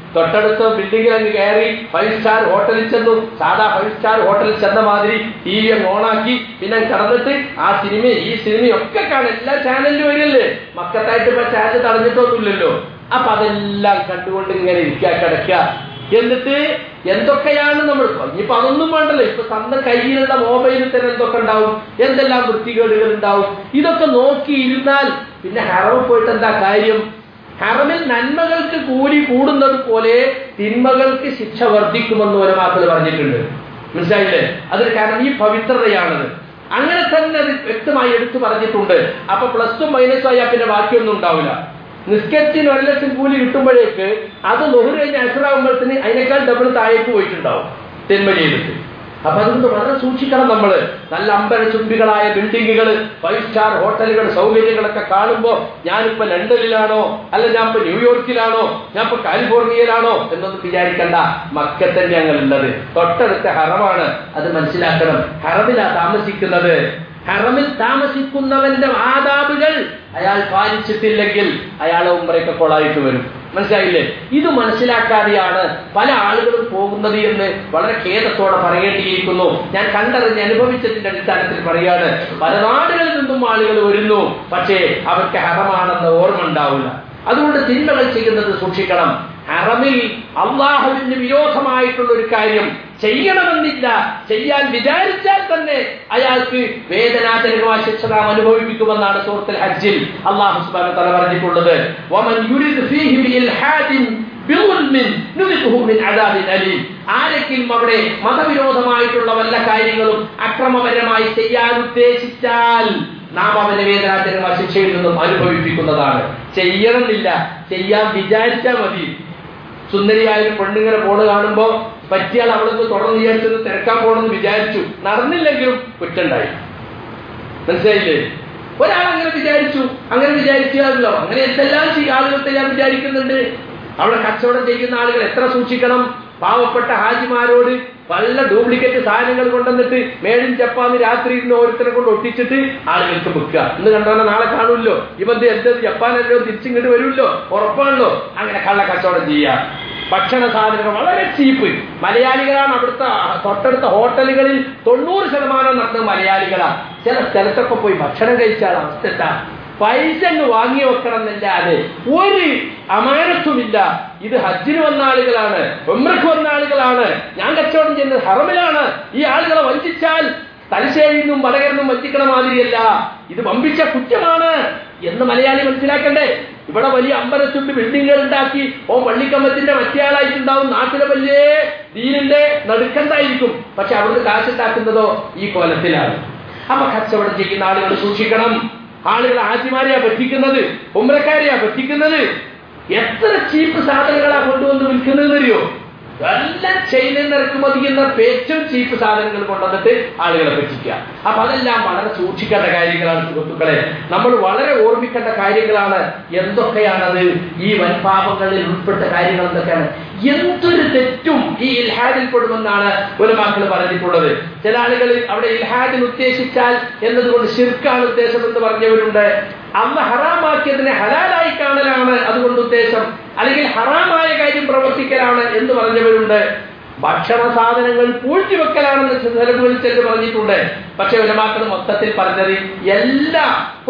തൊട്ടടുത്ത ബിൽഡിങ്ങിൽ അങ്ങ് കയറി ഫൈവ് സ്റ്റാർ ഹോട്ടലിൽ ചെന്നു സാധാ ഫൈവ് സ്റ്റാർ ഹോട്ടലിൽ ചെന്ന മാതിരി ടി വി അങ്ങ് ഓണാക്കി പിന്നെ കടന്നിട്ട് ആ സിനിമ ഈ സിനിമയും ഒക്കെ കാണും എല്ലാ ചാനലിലും വരില്ലേ മക്കത്തായിട്ട് ഇപ്പൊ ചാനൽ തടഞ്ഞിട്ടൊന്നുമില്ലല്ലോ അപ്പൊ അതെല്ലാം കണ്ടുകൊണ്ട് ഇങ്ങനെ ഇരിക്കുക കിടക്കുക എന്നിട്ട് എന്തൊക്കെയാണ് നമ്മൾ ഇനിയിപ്പോ അതൊന്നും വേണ്ടല്ലോ ഇപ്പൊ സ്വന്തം കയ്യിലുള്ള മൊബൈലിൽ തന്നെ എന്തൊക്കെ ഉണ്ടാവും എന്തെല്ലാം വൃത്തികേടുകൾ ഉണ്ടാവും ഇതൊക്കെ നോക്കിയിരുന്നാൽ പിന്നെ ഹറവ് പോയിട്ട് എന്താ കാര്യം ഹറമിൽ നന്മകൾക്ക് കൂലി കൂടുന്നത് പോലെ തിന്മകൾക്ക് ശിക്ഷ വർദ്ധിക്കുമെന്ന് ഒരമാക്കൾ പറഞ്ഞിട്ടുണ്ട് മനസ്സിലായില്ലേ അതൊരു കാരണം ഈ പവിത്രതയാണത് അങ്ങനെ തന്നെ അത് വ്യക്തമായി എടുത്തു പറഞ്ഞിട്ടുണ്ട് അപ്പൊ പ്ലസ് ടു മൈനസ് ആയാൽ പിന്നെ ബാക്കിയൊന്നും ഉണ്ടാവില്ല നിസ്കരിച്ചിന് ഒരു ലക്ഷം കൂലി കിട്ടുമ്പോഴേക്ക് അത് നൊഹു കഴിഞ്ഞ് അസുറാകുമ്പോഴത്തിന് അതിനേക്കാൾ ഡബിൾ താഴേക്ക് പോയിട്ടുണ്ടാവും തിന്മ ചെയ്തിട്ട് അപ്പൊ അതുകൊണ്ട് വളരെ സൂക്ഷിക്കണം നമ്മൾ നല്ല അമ്പര ചുംബികളായ ബിൽഡിങ്ങുകൾ ഫൈവ് സ്റ്റാർ ഹോട്ടലുകൾ സൗകര്യങ്ങളൊക്കെ കാണുമ്പോൾ ഞാനിപ്പോ ലണ്ടനിലാണോ അല്ല ഞാൻ ഇപ്പൊ ന്യൂയോർക്കിലാണോ ഞാൻ ഇപ്പൊ കാലിഫോർണിയയിലാണോ എന്നൊന്നും വിചാരിക്കണ്ട മക്കത്തന്നെ ഞങ്ങളുള്ളത് തൊട്ടടുത്ത ഹറമാണ് അത് മനസ്സിലാക്കണം ഹറമിലാ താമസിക്കുന്നത് ഹറമിൽ താമസിക്കുന്നവന്റെ ആദാബുകൾ അയാൾ പാലിച്ചിട്ടില്ലെങ്കിൽ അയാളെ ഉമ്രയൊക്കെ കൊളായിട്ട് വരും മനസ്സിലായില്ലേ ഇത് മനസ്സിലാക്കാതെയാണ് പല ആളുകളും പോകുന്നത് എന്ന് വളരെ ഖേദത്തോടെ പറയേണ്ടിയിരിക്കുന്നു ഞാൻ കണ്ടറിഞ്ഞ് അനുഭവിച്ചതിന്റെ അടിസ്ഥാനത്തിൽ പറയാണ് പല നാടുകളിൽ നിന്നും ആളുകൾ വരുന്നു പക്ഷേ അവർക്ക് ഹറമാണെന്ന് ഓർമ്മ ഉണ്ടാവില്ല അതുകൊണ്ട് തിന്മകൾ ചെയ്യുന്നത് സൂക്ഷിക്കണം ഹറമിൽ അള്ളാഹുവിന് വിരോധമായിട്ടുള്ള ഒരു കാര്യം ചെയ്യണമെന്നില്ല ചെയ്യാൻ വിചാരിച്ചാൽ തന്നെ അയാൾക്ക് വേദനാജനകമായ ശിക്ഷ നാം അനുഭവിപ്പിക്കുമെന്നാണ് സൂറത്തുൽ ഹജ്ജിൽ അള്ളാഹു സുബ്ഹാനഹു വ തആല പറഞ്ഞിട്ടുള്ളത് വമൻ യുരിദ് ഫീഹി ബിൽഹാദിൻ ബിളുൽമിൻ നുദിഖുഹു മിൻ അദാബിൻ അലീം ആരെങ്കിലും അവിടെ മതവിരോധമായിട്ടുള്ള വല്ല കാര്യങ്ങളും അക്രമപരമായി ചെയ്യാൻ ഉദ്ദേശിച്ചാൽ നാം അവനെ വേദനാജനകമായ ശിക്ഷയിൽ നിന്നും അനുഭവിപ്പിക്കുന്നതാണ് ചെയ്യണമെന്നില്ല ചെയ്യാൻ വിചാരിച്ചാൽ മതി സുന്ദരിയായ ഒരു പെണ്ണിങ്ങനെ പോണ് കാണുമ്പോ പറ്റിയാൽ അവൾക്ക് തുടർന്ന് വിചാരിച്ചത് തിരക്കാൻ പോണെന്ന് വിചാരിച്ചു നടന്നില്ലെങ്കിലും കുറ്റുണ്ടായി മനസ്സിലായില്ലേ ഒരാൾ അങ്ങനെ വിചാരിച്ചു അങ്ങനെ വിചാരിച്ചാലല്ലോ അങ്ങനെ എന്തെല്ലാം ചെയ്യ ആളുകൾക്ക് ഞാൻ വിചാരിക്കുന്നുണ്ട് അവിടെ കച്ചവടം ചെയ്യുന്ന ആളുകൾ എത്ര സൂക്ഷിക്കണം പാവപ്പെട്ട ഹാജിമാരോട് പല ഡ്യൂപ്ലിക്കേറ്റ് സാധനങ്ങൾ കൊണ്ടുവന്നിട്ട് മേടിൻ ജപ്പാന്ന് രാത്രി ഇരുന്ന് ഓരോരുത്തരെ കൊണ്ട് ഒട്ടിച്ചിട്ട് ആളുകൾക്ക് വിൽക്കുക ഇന്ന് കണ്ടാൽ നാളെ കാണുമല്ലോ ഇവന്ത് എന്തത് ജപ്പാനല്ലോ തിരിച്ചിങ്ങോട്ട് വരുമല്ലോ ഉറപ്പാണല്ലോ അങ്ങനെ കള്ള കച്ചവടം ചെയ്യുക ഭക്ഷണ സാധനങ്ങൾ വളരെ ചീപ്പ് മലയാളികളാണ് അവിടുത്തെ തൊട്ടടുത്ത ഹോട്ടലുകളിൽ തൊണ്ണൂറ് ശതമാനം നടത്തുന്നത് മലയാളികളാണ് ചില സ്ഥലത്തൊക്കെ പോയി ഭക്ഷണം കഴിച്ചാൽ അവസ്ഥ എന്താ പൈസ അങ്ങ് വാങ്ങി വെക്കണം എന്നല്ലാതെ ഒരു അമാനത്വമില്ല ഇത് ഹജ്ജിന് വന്ന ആളുകളാണ് ഉമ്രക്ക് വന്ന ആളുകളാണ് ഞാൻ കച്ചവടം ചെയ്യുന്നത് ഹറമിലാണ് ഈ ആളുകളെ വഞ്ചിച്ചാൽ തലശ്ശേരിയിൽ നിന്നും വടകരന്നും വഞ്ചിക്കണ മാതിരിയല്ല ഇത് വമ്പിച്ച കുറ്റമാണ് എന്ന് മലയാളി മനസ്സിലാക്കണ്ടേ ഇവിടെ വലിയ അമ്പലച്ചുണ്ട് ബിൽഡിങ്ങുകൾ ഉണ്ടാക്കി ഓ പള്ളിക്കമ്പത്തിന്റെ മറ്റേയാളായിട്ടുണ്ടാവും നാട്ടിലെ വലിയ ദീനിന്റെ നടുക്കണ്ടായിരിക്കും പക്ഷെ അവിടുന്ന് കാശുണ്ടാക്കുന്നതോ ഈ കോലത്തിലാണ് അപ്പൊ കച്ചവടം ചെയ്യുന്ന ആളുകൾ സൂക്ഷിക്കണം ആളുകൾ ആജിമാരെയാ പറ്റിക്കുന്നത് ഉമ്രക്കാരെയാ പറ്റിക്കുന്നത് എത്ര ചീപ്പ് സാധനങ്ങളാ കൊണ്ടുവന്ന് വിൽക്കുന്നതെന്നറിയോ എല്ലാം ചൈനയിൽ ഇറക്കുമതി ചെയ്യുന്ന ഏറ്റവും ചീപ്പ് സാധനങ്ങൾ കൊണ്ടുവന്നിട്ട് ആളുകളെ പറ്റിക്കുക അപ്പൊ അതെല്ലാം വളരെ സൂക്ഷിക്കേണ്ട കാര്യങ്ങളാണ് സുഹൃത്തുക്കളെ നമ്മൾ വളരെ ഓർമ്മിക്കേണ്ട കാര്യങ്ങളാണ് എന്തൊക്കെയാണത് ഈ വൻപാപങ്ങളിൽ ഉൾപ്പെട്ട കാര്യങ്ങൾ എന്തൊക്കെയാണ് എന്തൊരു തെറ്റും ഈ ഇൽഹാദിൽ പെടുമെന്നാണ് ഒരു മക്കൾ പറഞ്ഞിട്ടുള്ളത് ചില ആളുകൾ അവിടെ ഇൽഹാദിൽ ഉദ്ദേശിച്ചാൽ എന്നതുകൊണ്ട് ശിർക്കാണ് ഉദ്ദേശം എന്ന് പറഞ്ഞവരുണ്ട് അന്ന് ഹറാമാക്കിയതിനെ ഹലാലായി കാണലാണ് അതുകൊണ്ട് ഉദ്ദേശം അല്ലെങ്കിൽ ഹറാമായ കാര്യം പ്രവർത്തിക്കലാണ് എന്ന് പറഞ്ഞവരുണ്ട് ഭക്ഷണ സാധനങ്ങൾ പൂഴ്ത്തിവെക്കലാണെന്ന് ചിലവുകളിൽ ചിലർ പറഞ്ഞിട്ടുണ്ട് പക്ഷെ ഉലമാക്കൾ മൊത്തത്തിൽ പറഞ്ഞത് എല്ലാ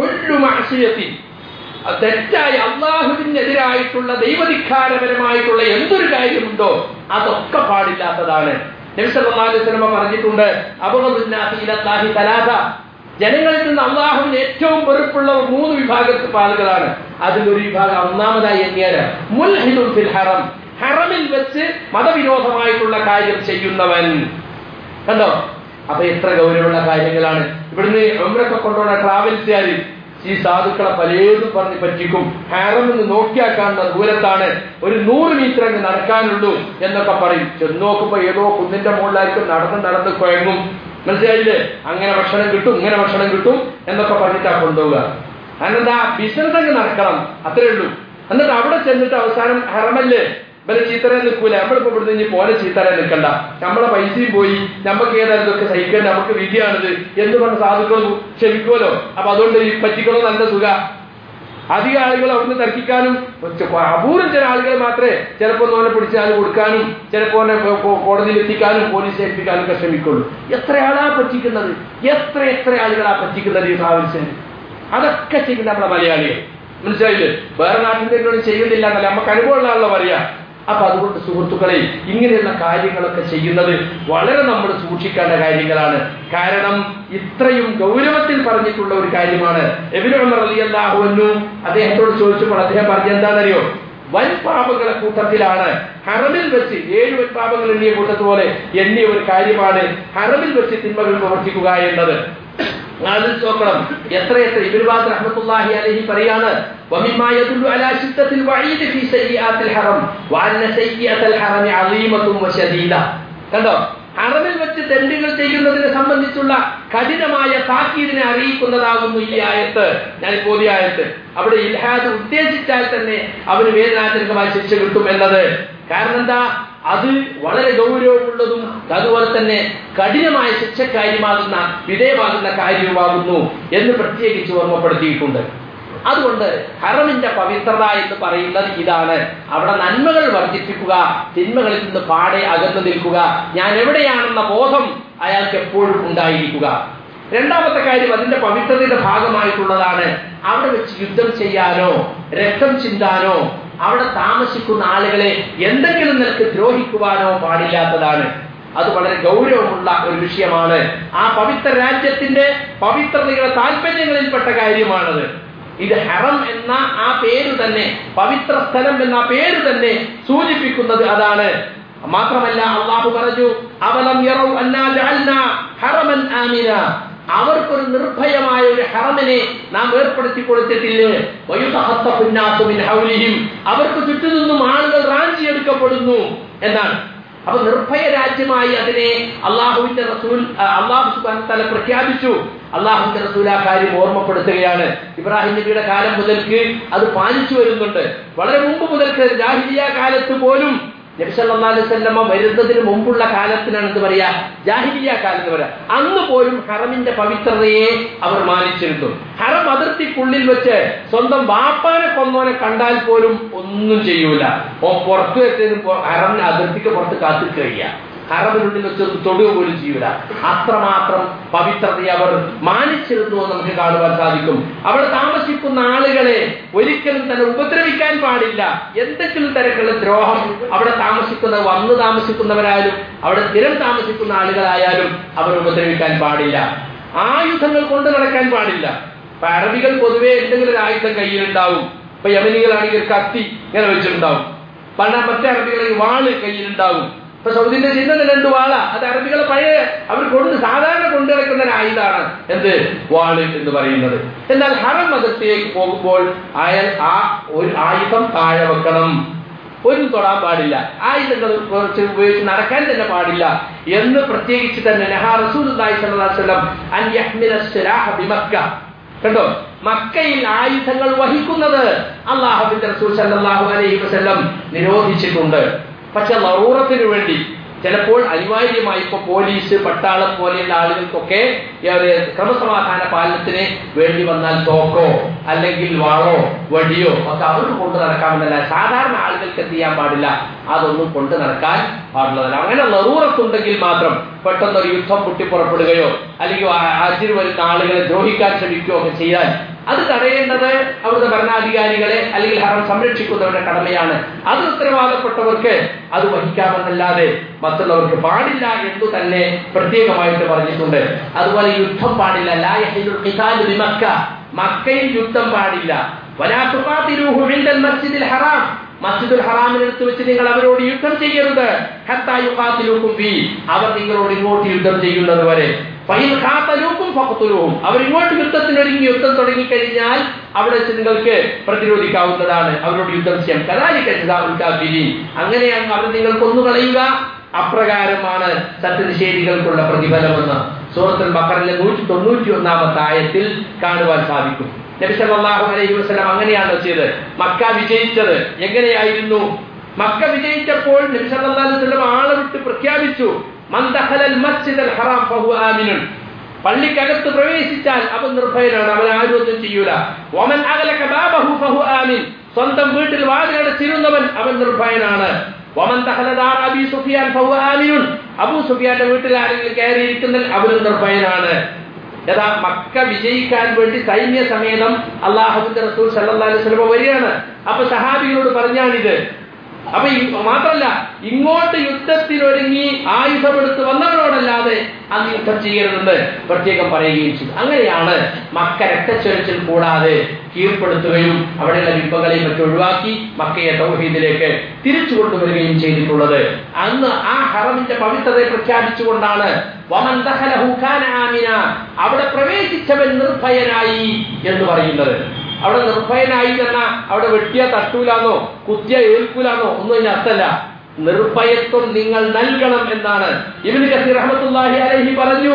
മാസിയത്തിൽ തെറ്റായ അള്ളാഹുവിനെതിരായിട്ടുള്ള ദൈവധിക്കാരപരമായിട്ടുള്ള എന്തൊരു കാര്യമുണ്ടോ അതൊക്കെ പാടില്ലാത്തതാണ് നബിസല്ലാഹു സിനിമ പറഞ്ഞിട്ടുണ്ട് അബുദുല്ലാഹി തലാഹ ജനങ്ങളിൽ നിന്ന് അള്ളാഹുവിന് ഏറ്റവും വെറുപ്പുള്ള മൂന്ന് വിഭാഗത്തിൽ ആളുകളാണ് അതിലൊരു വിഭാഗം ഒന്നാമതായി എണ്ണിയാല് മുൽഹിദുൽ ഫിൽ ഹറം ഹറമിൽ വെച്ച് മതവിരോധമായിട്ടുള്ള കാര്യം ചെയ്യുന്നവൻ കണ്ടോ അപ്പൊ എത്ര ഗൗരവമുള്ള കാര്യങ്ങളാണ് ഇവിടുന്ന് ഒമ്പരൊക്കെ കൊണ്ടുപോകുന്ന ട്രാവൽസുകാർ ഈ സാധുക്കളെ പലതും പറഞ്ഞ് പറ്റിക്കും ഹാറമെന്ന് നോക്കിയാൽ കാണുന്ന ദൂരത്താണ് ഒരു നൂറ് മീറ്റർ അങ്ങ് നടക്കാനുള്ളൂ എന്നൊക്കെ പറയും ചെന്ന് നോക്കുമ്പോ ഏതോ കുന്നിന്റെ മുകളിലായിരിക്കും നടന്ന് നടന്ന് കുഴങ്ങും മനസ്സിലായില്ലേ അങ്ങനെ ഭക്ഷണം കിട്ടും ഇങ്ങനെ ഭക്ഷണം കിട്ടും എന്നൊക്കെ പറഞ്ഞിട്ടാ കൊണ്ടുപോവുക അതെന്താ ബിസിനസ് അങ്ങ് നടക്കണം അത്രേ ഉള്ളൂ എന്നിട്ട് അവിടെ ചെന്നിട്ട് അവസാനം ഹറമല്ലേ ഇവരെ ചീത്തറ നിൽക്കൂല നമ്മളിപ്പോ ഇവിടുന്ന് ഇനി പോലെ ചീത്തറ നിൽക്കണ്ട നമ്മളെ പൈസയും പോയി നമുക്ക് ഏതായാലും ഇതൊക്കെ സഹിക്കാൻ നമുക്ക് വിധിയാണിത് എന്ന് പറഞ്ഞ സാധുക്കൾ ക്ഷമിക്കുമല്ലോ അപ്പൊ അതുകൊണ്ട് ഈ പറ്റിക്കണോ നല്ല സുഖ അധിക ആളുകൾ അവിടുന്ന് തർക്കിക്കാനും ഒറ്റ- അപൂർവം ചില ആളുകൾ മാത്രമേ ചിലപ്പോൾ ഓനെ പിടിച്ചാൽ കൊടുക്കാനും ചിലപ്പോൾ ഓനെ കോ- കോ- കോടതിയിൽ എത്തിക്കാനും പോലീസിൽ എത്തിക്കാനും ഒക്കെ ശ്രമിക്കുള്ളൂ എത്ര ആളാ പറ്റിക്കുന്നത് എത്ര എത്ര ആളുകളാ പറ്റിക്കുന്നത് ഈ ട്രാവൽസിന് അതൊക്കെ ചെയ്യുന്ന നമ്മളെ മലയാളികൾ മനസ്സിലായില്ലേ വേറെ നാട്ടിൽ ചെയ്യുന്നില്ല എന്നല്ല നമുക്ക് അനുഭവമുള്ളതാണല്ലോ പറയാ അപ്പൊ അതുകൊണ്ട് സുഹൃത്തുക്കളെ ഇങ്ങനെയുള്ള കാര്യങ്ങളൊക്കെ ചെയ്യുന്നത് വളരെ നമ്മൾ സൂക്ഷിക്കേണ്ട കാര്യങ്ങളാണ് കാരണം ഇത്രയും ഗൗരവത്തിൽ പറഞ്ഞിട്ടുള്ള ഒരു കാര്യമാണ് എബിനുമർ അലിയല്ലാഹുവന്നു അദ്ദേഹത്തോട് ചോദിച്ചപ്പോൾ അദ്ദേഹം പറഞ്ഞ എന്താണെന്നറിയോ വൻ പാപങ്ങളെ കൂട്ടത്തിലാണ് ഹറമിൽ വെച്ച് ഏഴ് വൻ പാപങ്ങൾ എണ്ണിയ കൂട്ടത്തുപോലെ എണ്ണിയ ഒരു കാര്യമാണ് ഹറമിൽ വെച്ച് തിന്മകൾ പ്രവർത്തിക്കുക എന്നത് അതിൽ നോക്കണം എത്രയെത്ര ഇബിർബാദ് റഹ്മത്തുള്ളാഹി അലൈഹി പറയാണ് ومما يدل على شدة الوعيد في سيئات الحرم وأن سيئة الحرم عظيمة وشديدة കണ്ടോ ഹറമിൽ വെച്ച് തെണ്ടുകൾ ചെയ്യുന്നതിനെ സംബന്ധിച്ചുള്ള കഠിനമായ താക്കീതിനെ അറിയിക്കുന്നതാകുന്നു ഈ ആയത്ത് ഞാൻ ഇപ്പോൾ ഈ ആയത്ത് അവിടെ ഇൽഹാദ് ഉദ്ദേശിച്ചാൽ തന്നെ അവന് വേദനാജനകമായ ശിക്ഷ കിട്ടും എന്നത് കാരണം എന്താ അത് വളരെ ഗൗരവമുള്ളതും അതുപോലെ തന്നെ കഠിനമായ ശിക്ഷക്കാര്യമാകുന്ന വിധേയമാകുന്ന കാര്യവുമാകുന്നു എന്ന് പ്രത്യേകിച്ച് ഓർമ്മപ്പെടുത്തിയിട്ടുണ്ട് അതുകൊണ്ട് ഹറമിന്റെ പവിത്രത എന്ന് പറയുന്നത് ഇതാണ് അവിടെ നന്മകൾ വർദ്ധിപ്പിക്കുക തിന്മകളിൽ നിന്ന് പാടെ അകന്നു നിൽക്കുക ഞാൻ എവിടെയാണെന്ന ബോധം അയാൾക്ക് എപ്പോഴും ഉണ്ടായിരിക്കുക രണ്ടാമത്തെ കാര്യം അതിന്റെ പവിത്രതയുടെ ഭാഗമായിട്ടുള്ളതാണ് അവിടെ വെച്ച് യുദ്ധം ചെയ്യാനോ രക്തം ചിന്താനോ അവിടെ താമസിക്കുന്ന ആളുകളെ എന്തെങ്കിലും നിലക്ക് ദ്രോഹിക്കുവാനോ പാടില്ലാത്തതാണ് അത് വളരെ ഗൗരവമുള്ള ഒരു വിഷയമാണ് ആ പവിത്ര രാജ്യത്തിന്റെ പവിത്രതയുടെ താല്പര്യങ്ങളിൽപ്പെട്ട കാര്യമാണത് ഇത് ഹറം എന്ന ആ പേര് തന്നെ പവിത്ര സ്ഥലം എന്ന പേര് തന്നെ സൂചിപ്പിക്കുന്നത് അതാണ് മാത്രമല്ല അള്ളാഹു പറഞ്ഞു അവലം യറൗ അന്നാ ജഅൽനാ ഹറമൻ ആമിന അവർക്കൊരു നിർഭയമായ ഒരു ഹറമിനെ നാം ഏർപ്പെടുത്തി കൊടുത്തിട്ടില്ലേ വയുതഹത്തഫു النَّاسُ മിൻ ഹൗലിഹിം അവർക്ക് ചുറ്റും നിന്നും ആളുകൾ റാഞ്ചിയെടുക്കപ്പെടുന്നു എന്നാണ് അപ്പൊ നിർഭയ രാജ്യമായി അതിനെ അള്ളാഹുവിന്റെ റസൂൽ ആ, അള്ളാഹു സുബാൻ തല പ്രഖ്യാപിച്ചു അള്ളാഹുവിന്റെ റസൂൽ ആ കാര്യം ഓർമ്മപ്പെടുത്തുകയാണ് ഇബ്രാഹിം നബിയുടെ കാലം മുതൽക്ക് അത് പാലിച്ചു വരുന്നുണ്ട് വളരെ മുമ്പ് മുതൽക്ക് ജാഹിലിയ കാലത്ത് പോലും നബി സല്ലല്ലാഹു അലൈഹി വസല്ലമ വരുന്നതിന് മുമ്പുള്ള കാലത്തിനാണ് എന്ത് പറയാ ജാഹിലിയ കാലം എന്ന് പറയാ അന്ന് പോലും ഹറമിന്റെ പവിത്രതയെ അവർ മാനിച്ചിരുന്നു ഹറം അതിർത്തിക്കുള്ളിൽ വെച്ച് സ്വന്തം വാപ്പാനെ കൊന്നോനെ കണ്ടാൽ പോലും ഒന്നും ചെയ്യൂല ഓ പുറത്തു വെച്ചതിന് പൊ- ഹറമിന് അതിർത്തിക്ക് പുറത്ത് കാത്തു കഴിയുക ഹറമിനുള്ളിൽ വെച്ച് തൊടുക പോലും ചെയ്യൂല അത്രമാത്രം പവിത്രതയെ അവർ മാനിച്ചിരുന്നു എന്ന് നമുക്ക് കാണുവാൻ സാധിക്കും അവിടെ താമസിക്കുന്ന ആളുകളെ ഒരിക്കലും തന്നെ ഉപദ്രവിക്കാൻ പാടില്ല എന്തെങ്കിലും തരത്തിലുള്ള ദ്രോഹം അവിടെ താമസിക്കുന്ന വന്ന് താമസിക്കുന്നവരായാലും അവിടെ സ്ഥിരം താമസിക്കുന്ന ആളുകളായാലും അവർ ഉപദ്രവിക്കാൻ പാടില്ല ആയുധങ്ങൾ കൊണ്ട് നടക്കാൻ പാടില്ല ഇപ്പൊ അറബികൾ പൊതുവെ എന്തെങ്കിലും ഒരു ആയുധം കയ്യിലുണ്ടാവും ഇപ്പൊ യമനികളാണെങ്കിൽ ഒരു കത്തി ഇങ്ങനെ വെച്ചിട്ടുണ്ടാവും പല മറ്റേ അറബികളാണെങ്കിൽ വാള് കയ്യിലുണ്ടാവും ഇപ്പൊ സൗദിന്റെ ചിഹ്നം രണ്ട് വാള അത് അറബികളെ പഴയ അവർ കൊണ്ട് സാധാരണ കൊണ്ടു നടക്കുന്ന ഒരു ആയുധമാണ് എന്ത് വാള് എന്ന് പറയുന്നത് എന്നാൽ ഹറം മതത്തിലേക്ക് പോകുമ്പോൾ അയാൾ ആ ഒരു ആയുധം താഴെ വെക്കണം ഒന്നും തൊടാൻ പാടില്ല ആയുധങ്ങൾ കുറച്ച് ഉപയോഗിച്ച് നടക്കാൻ തന്നെ പാടില്ല എന്ന് പ്രത്യേകിച്ച് തന്നെ നഹാ റസൂലുള്ളാഹി സ്വല്ലല്ലാഹു അലൈഹി വസല്ലം അൻ യഹ്മില സിലാഹ ബിമക്ക കണ്ടോ മക്കയിൽ ആയുധങ്ങൾ വഹിക്കുന്നത് അള്ളാഹുവിന്റെ റസൂൽ സല്ലല്ലാഹു അലൈഹി വസല്ലം നിരോധിച്ചിട്ടുണ്ട് പക്ഷെ ലറൂറത്തിന് വേണ്ടി ചിലപ്പോൾ അനിവാര്യമായി ഇപ്പൊ പോലീസ് പട്ടാളം പോലെയുള്ള ആളുകൾക്കൊക്കെ ഈ ഒരു ക്രമസമാധാന പാലനത്തിന് വേണ്ടി വന്നാൽ തോക്കോ അല്ലെങ്കിൽ വാളോ വടിയോ ഒക്കെ അവർക്ക് കൊണ്ടു നടക്കാമെന്നല്ല സാധാരണ ആളുകൾക്ക് എന്ത് ചെയ്യാൻ പാടില്ല അതൊന്നും കൊണ്ടു നടക്കാൻ പാടുള്ളതല്ല അങ്ങനെ ലറൂറത്തുണ്ടെങ്കിൽ മാത്രം പെട്ടെന്ന് ഒരു യുദ്ധം പൊട്ടിപ്പുറപ്പെടുകയോ അല്ലെങ്കിൽ അതിൽ വരുന്ന ആളുകളെ ദ്രോഹിക്കാൻ ശ്രമിക്കുകയോ ഒക്കെ ചെയ്താൽ അത് തടയേണ്ടത് അവിടുത്തെ ഭരണാധികാരികളെ അല്ലെങ്കിൽ ഹറം സംരക്ഷിക്കുന്നവരുടെ കടമയാണ് അത് ഉത്തരവാദപ്പെട്ടവർക്ക് അത് വഹിക്കാമെന്നല്ലാതെ മറ്റുള്ളവർക്ക് പാടില്ല എന്ന് തന്നെ പ്രത്യേകമായിട്ട് പറഞ്ഞിട്ടുണ്ട് അതുപോലെ യുദ്ധം പാടില്ല ലാ യഹിലുൽ ഖിതാലു ബിമക്ക മക്കയിൽ യുദ്ധം പാടില്ല വലാ തുഖാതിലൂഹു ഇൻദൽ മസ്ജിദിൽ ഹറാം മസ്ജിദുൽ ഹറാമിനടുത്ത് വെച്ച് നിങ്ങൾ അവരോട് യുദ്ധം ചെയ്യരുത് ഹത്താ യുഖാതിലൂക്കും ഫീ അവർ നിങ്ങളോട് ഇങ്ങോട്ട് യുദ്ധം ചെയ്യുന്നത് വരെ ഫൈൻ ഖാതലൂക്കും ഫഖ്തുലൂഹും അവർ ഇങ്ങോട്ട് യുദ്ധത്തിന് ഒരുങ്ങി യുദ്ധം തുടങ്ങി കഴിഞ്ഞാൽ അവിടെ വെച്ച് നിങ്ങൾക്ക് പ്രതിരോധിക്കാവുന്നതാണ് അവരോട് യുദ്ധം ചെയ്യാം കദാലിക ജസാഉൽ കാഫിരീൻ അങ്ങനെ അങ്ങ് അവർ നിങ്ങൾ കൊന്നുകളയുക അപ്രകാരമാണ് സത്യനിഷേധികൾക്കുള്ള പ്രതിഫലമെന്ന് സൂറത്തുൽ ബക്കറിലെ നൂറ്റി തൊണ്ണൂറ്റി ഒന്നാമത്തെ ആയത്തിൽ കാണുവാൻ സാധിക്കും നബി സല്ലല്ലാഹു അലൈഹി വസല്ലം അങ്ങനെയാണോ ചെയ്തത് മക്ക വിജയിച്ചത് എങ്ങനെയായിരുന്നു മക്ക വിജയിച്ചപ്പോൾ നബി സല്ലല്ലാഹു അലൈഹി വസല്ലം ആളെ വിട്ട് പ്രഖ്യാപിച്ചു മൻ ദഖലൽ മസ്ജിദൽ ഹറാം ഫഹു ആമിനുൻ പള്ളിക്കകത്ത് പ്രവേശിച്ചാൽ അവൻ നിർഭയനാണ് അവൻ ആരും ഒന്നും ചെയ്യൂല ഒമൻ അകലക ബാബഹു ഫഹു ആമിൻ സ്വന്തം വീട്ടിൽ വാതിലടച്ചിരുന്നവൻ അവൻ നിർഭയനാണ് ഒമൻ തഹലദാർ അബി സുഫിയാൻ ഫഹു ആമിനുൻ അബൂ സുഫിയാന്റെ വീട്ടിൽ ആരെങ്കിലും കയറിയിരിക്കുന്നതിൽ അവനും നിർഭയനാണ് യഥാ മക്ക വിജയിക്കാൻ വേണ്ടി സൈന്യ സമേതം അള്ളാഹുബിന്റെ റസൂൽ സല്ലല്ലാഹു അലൈഹി വസല്ലം വരികയാണ് അപ്പൊ സഹാബികളോട് പറഞ്ഞാണിത് അപ്പൊ ഈ- മാത്രല്ല ഇങ്ങോട്ട് യുദ്ധത്തിനൊരുങ്ങി ആയുധമെടുത്ത് വന്നവരോടല്ലാതെ അന്ന് യുദ്ധം ചെയ്യരുതെന്ന് പ്രത്യേകം പറയുകയും ചെയ്തു അങ്ങനെയാണ് മക്ക രക്തച്ചൊരിച്ചിൽ കൂടാതെ കീഴ്പ്പെടുത്തുകയും അവിടെയുള്ള ബിംബങ്ങളെയും മറ്റും ഒഴിവാക്കി മക്കയെ തൗഹീദിലേക്ക് തിരിച്ചു കൊണ്ടുവരികയും ചെയ്തിട്ടുള്ളത് അന്ന് ആ ഹറമിന്റെ പവിത്രതയെ പ്രഖ്യാപിച്ചുകൊണ്ടാണ് വമൻ ദഖലഹു കാന ആമിന അവിടെ പ്രവേശിച്ചവൻ നിർഭയനായി എന്ന് പറയുന്നത് അവിടെ നിർഭയനായി എന്ന അവിടെ വെട്ടിയ തട്ടൂലാന്നോ കുത്തിയ ഏൽക്കൂലാന്നോ ഒന്നും അതിന് അർത്ഥമല്ല നിർഭയത്വം നിങ്ങൾ നൽകണം എന്നാണ് ഇബ്നു കസീർ റഹ്മത്തുള്ളാഹി അലൈഹി പറഞ്ഞു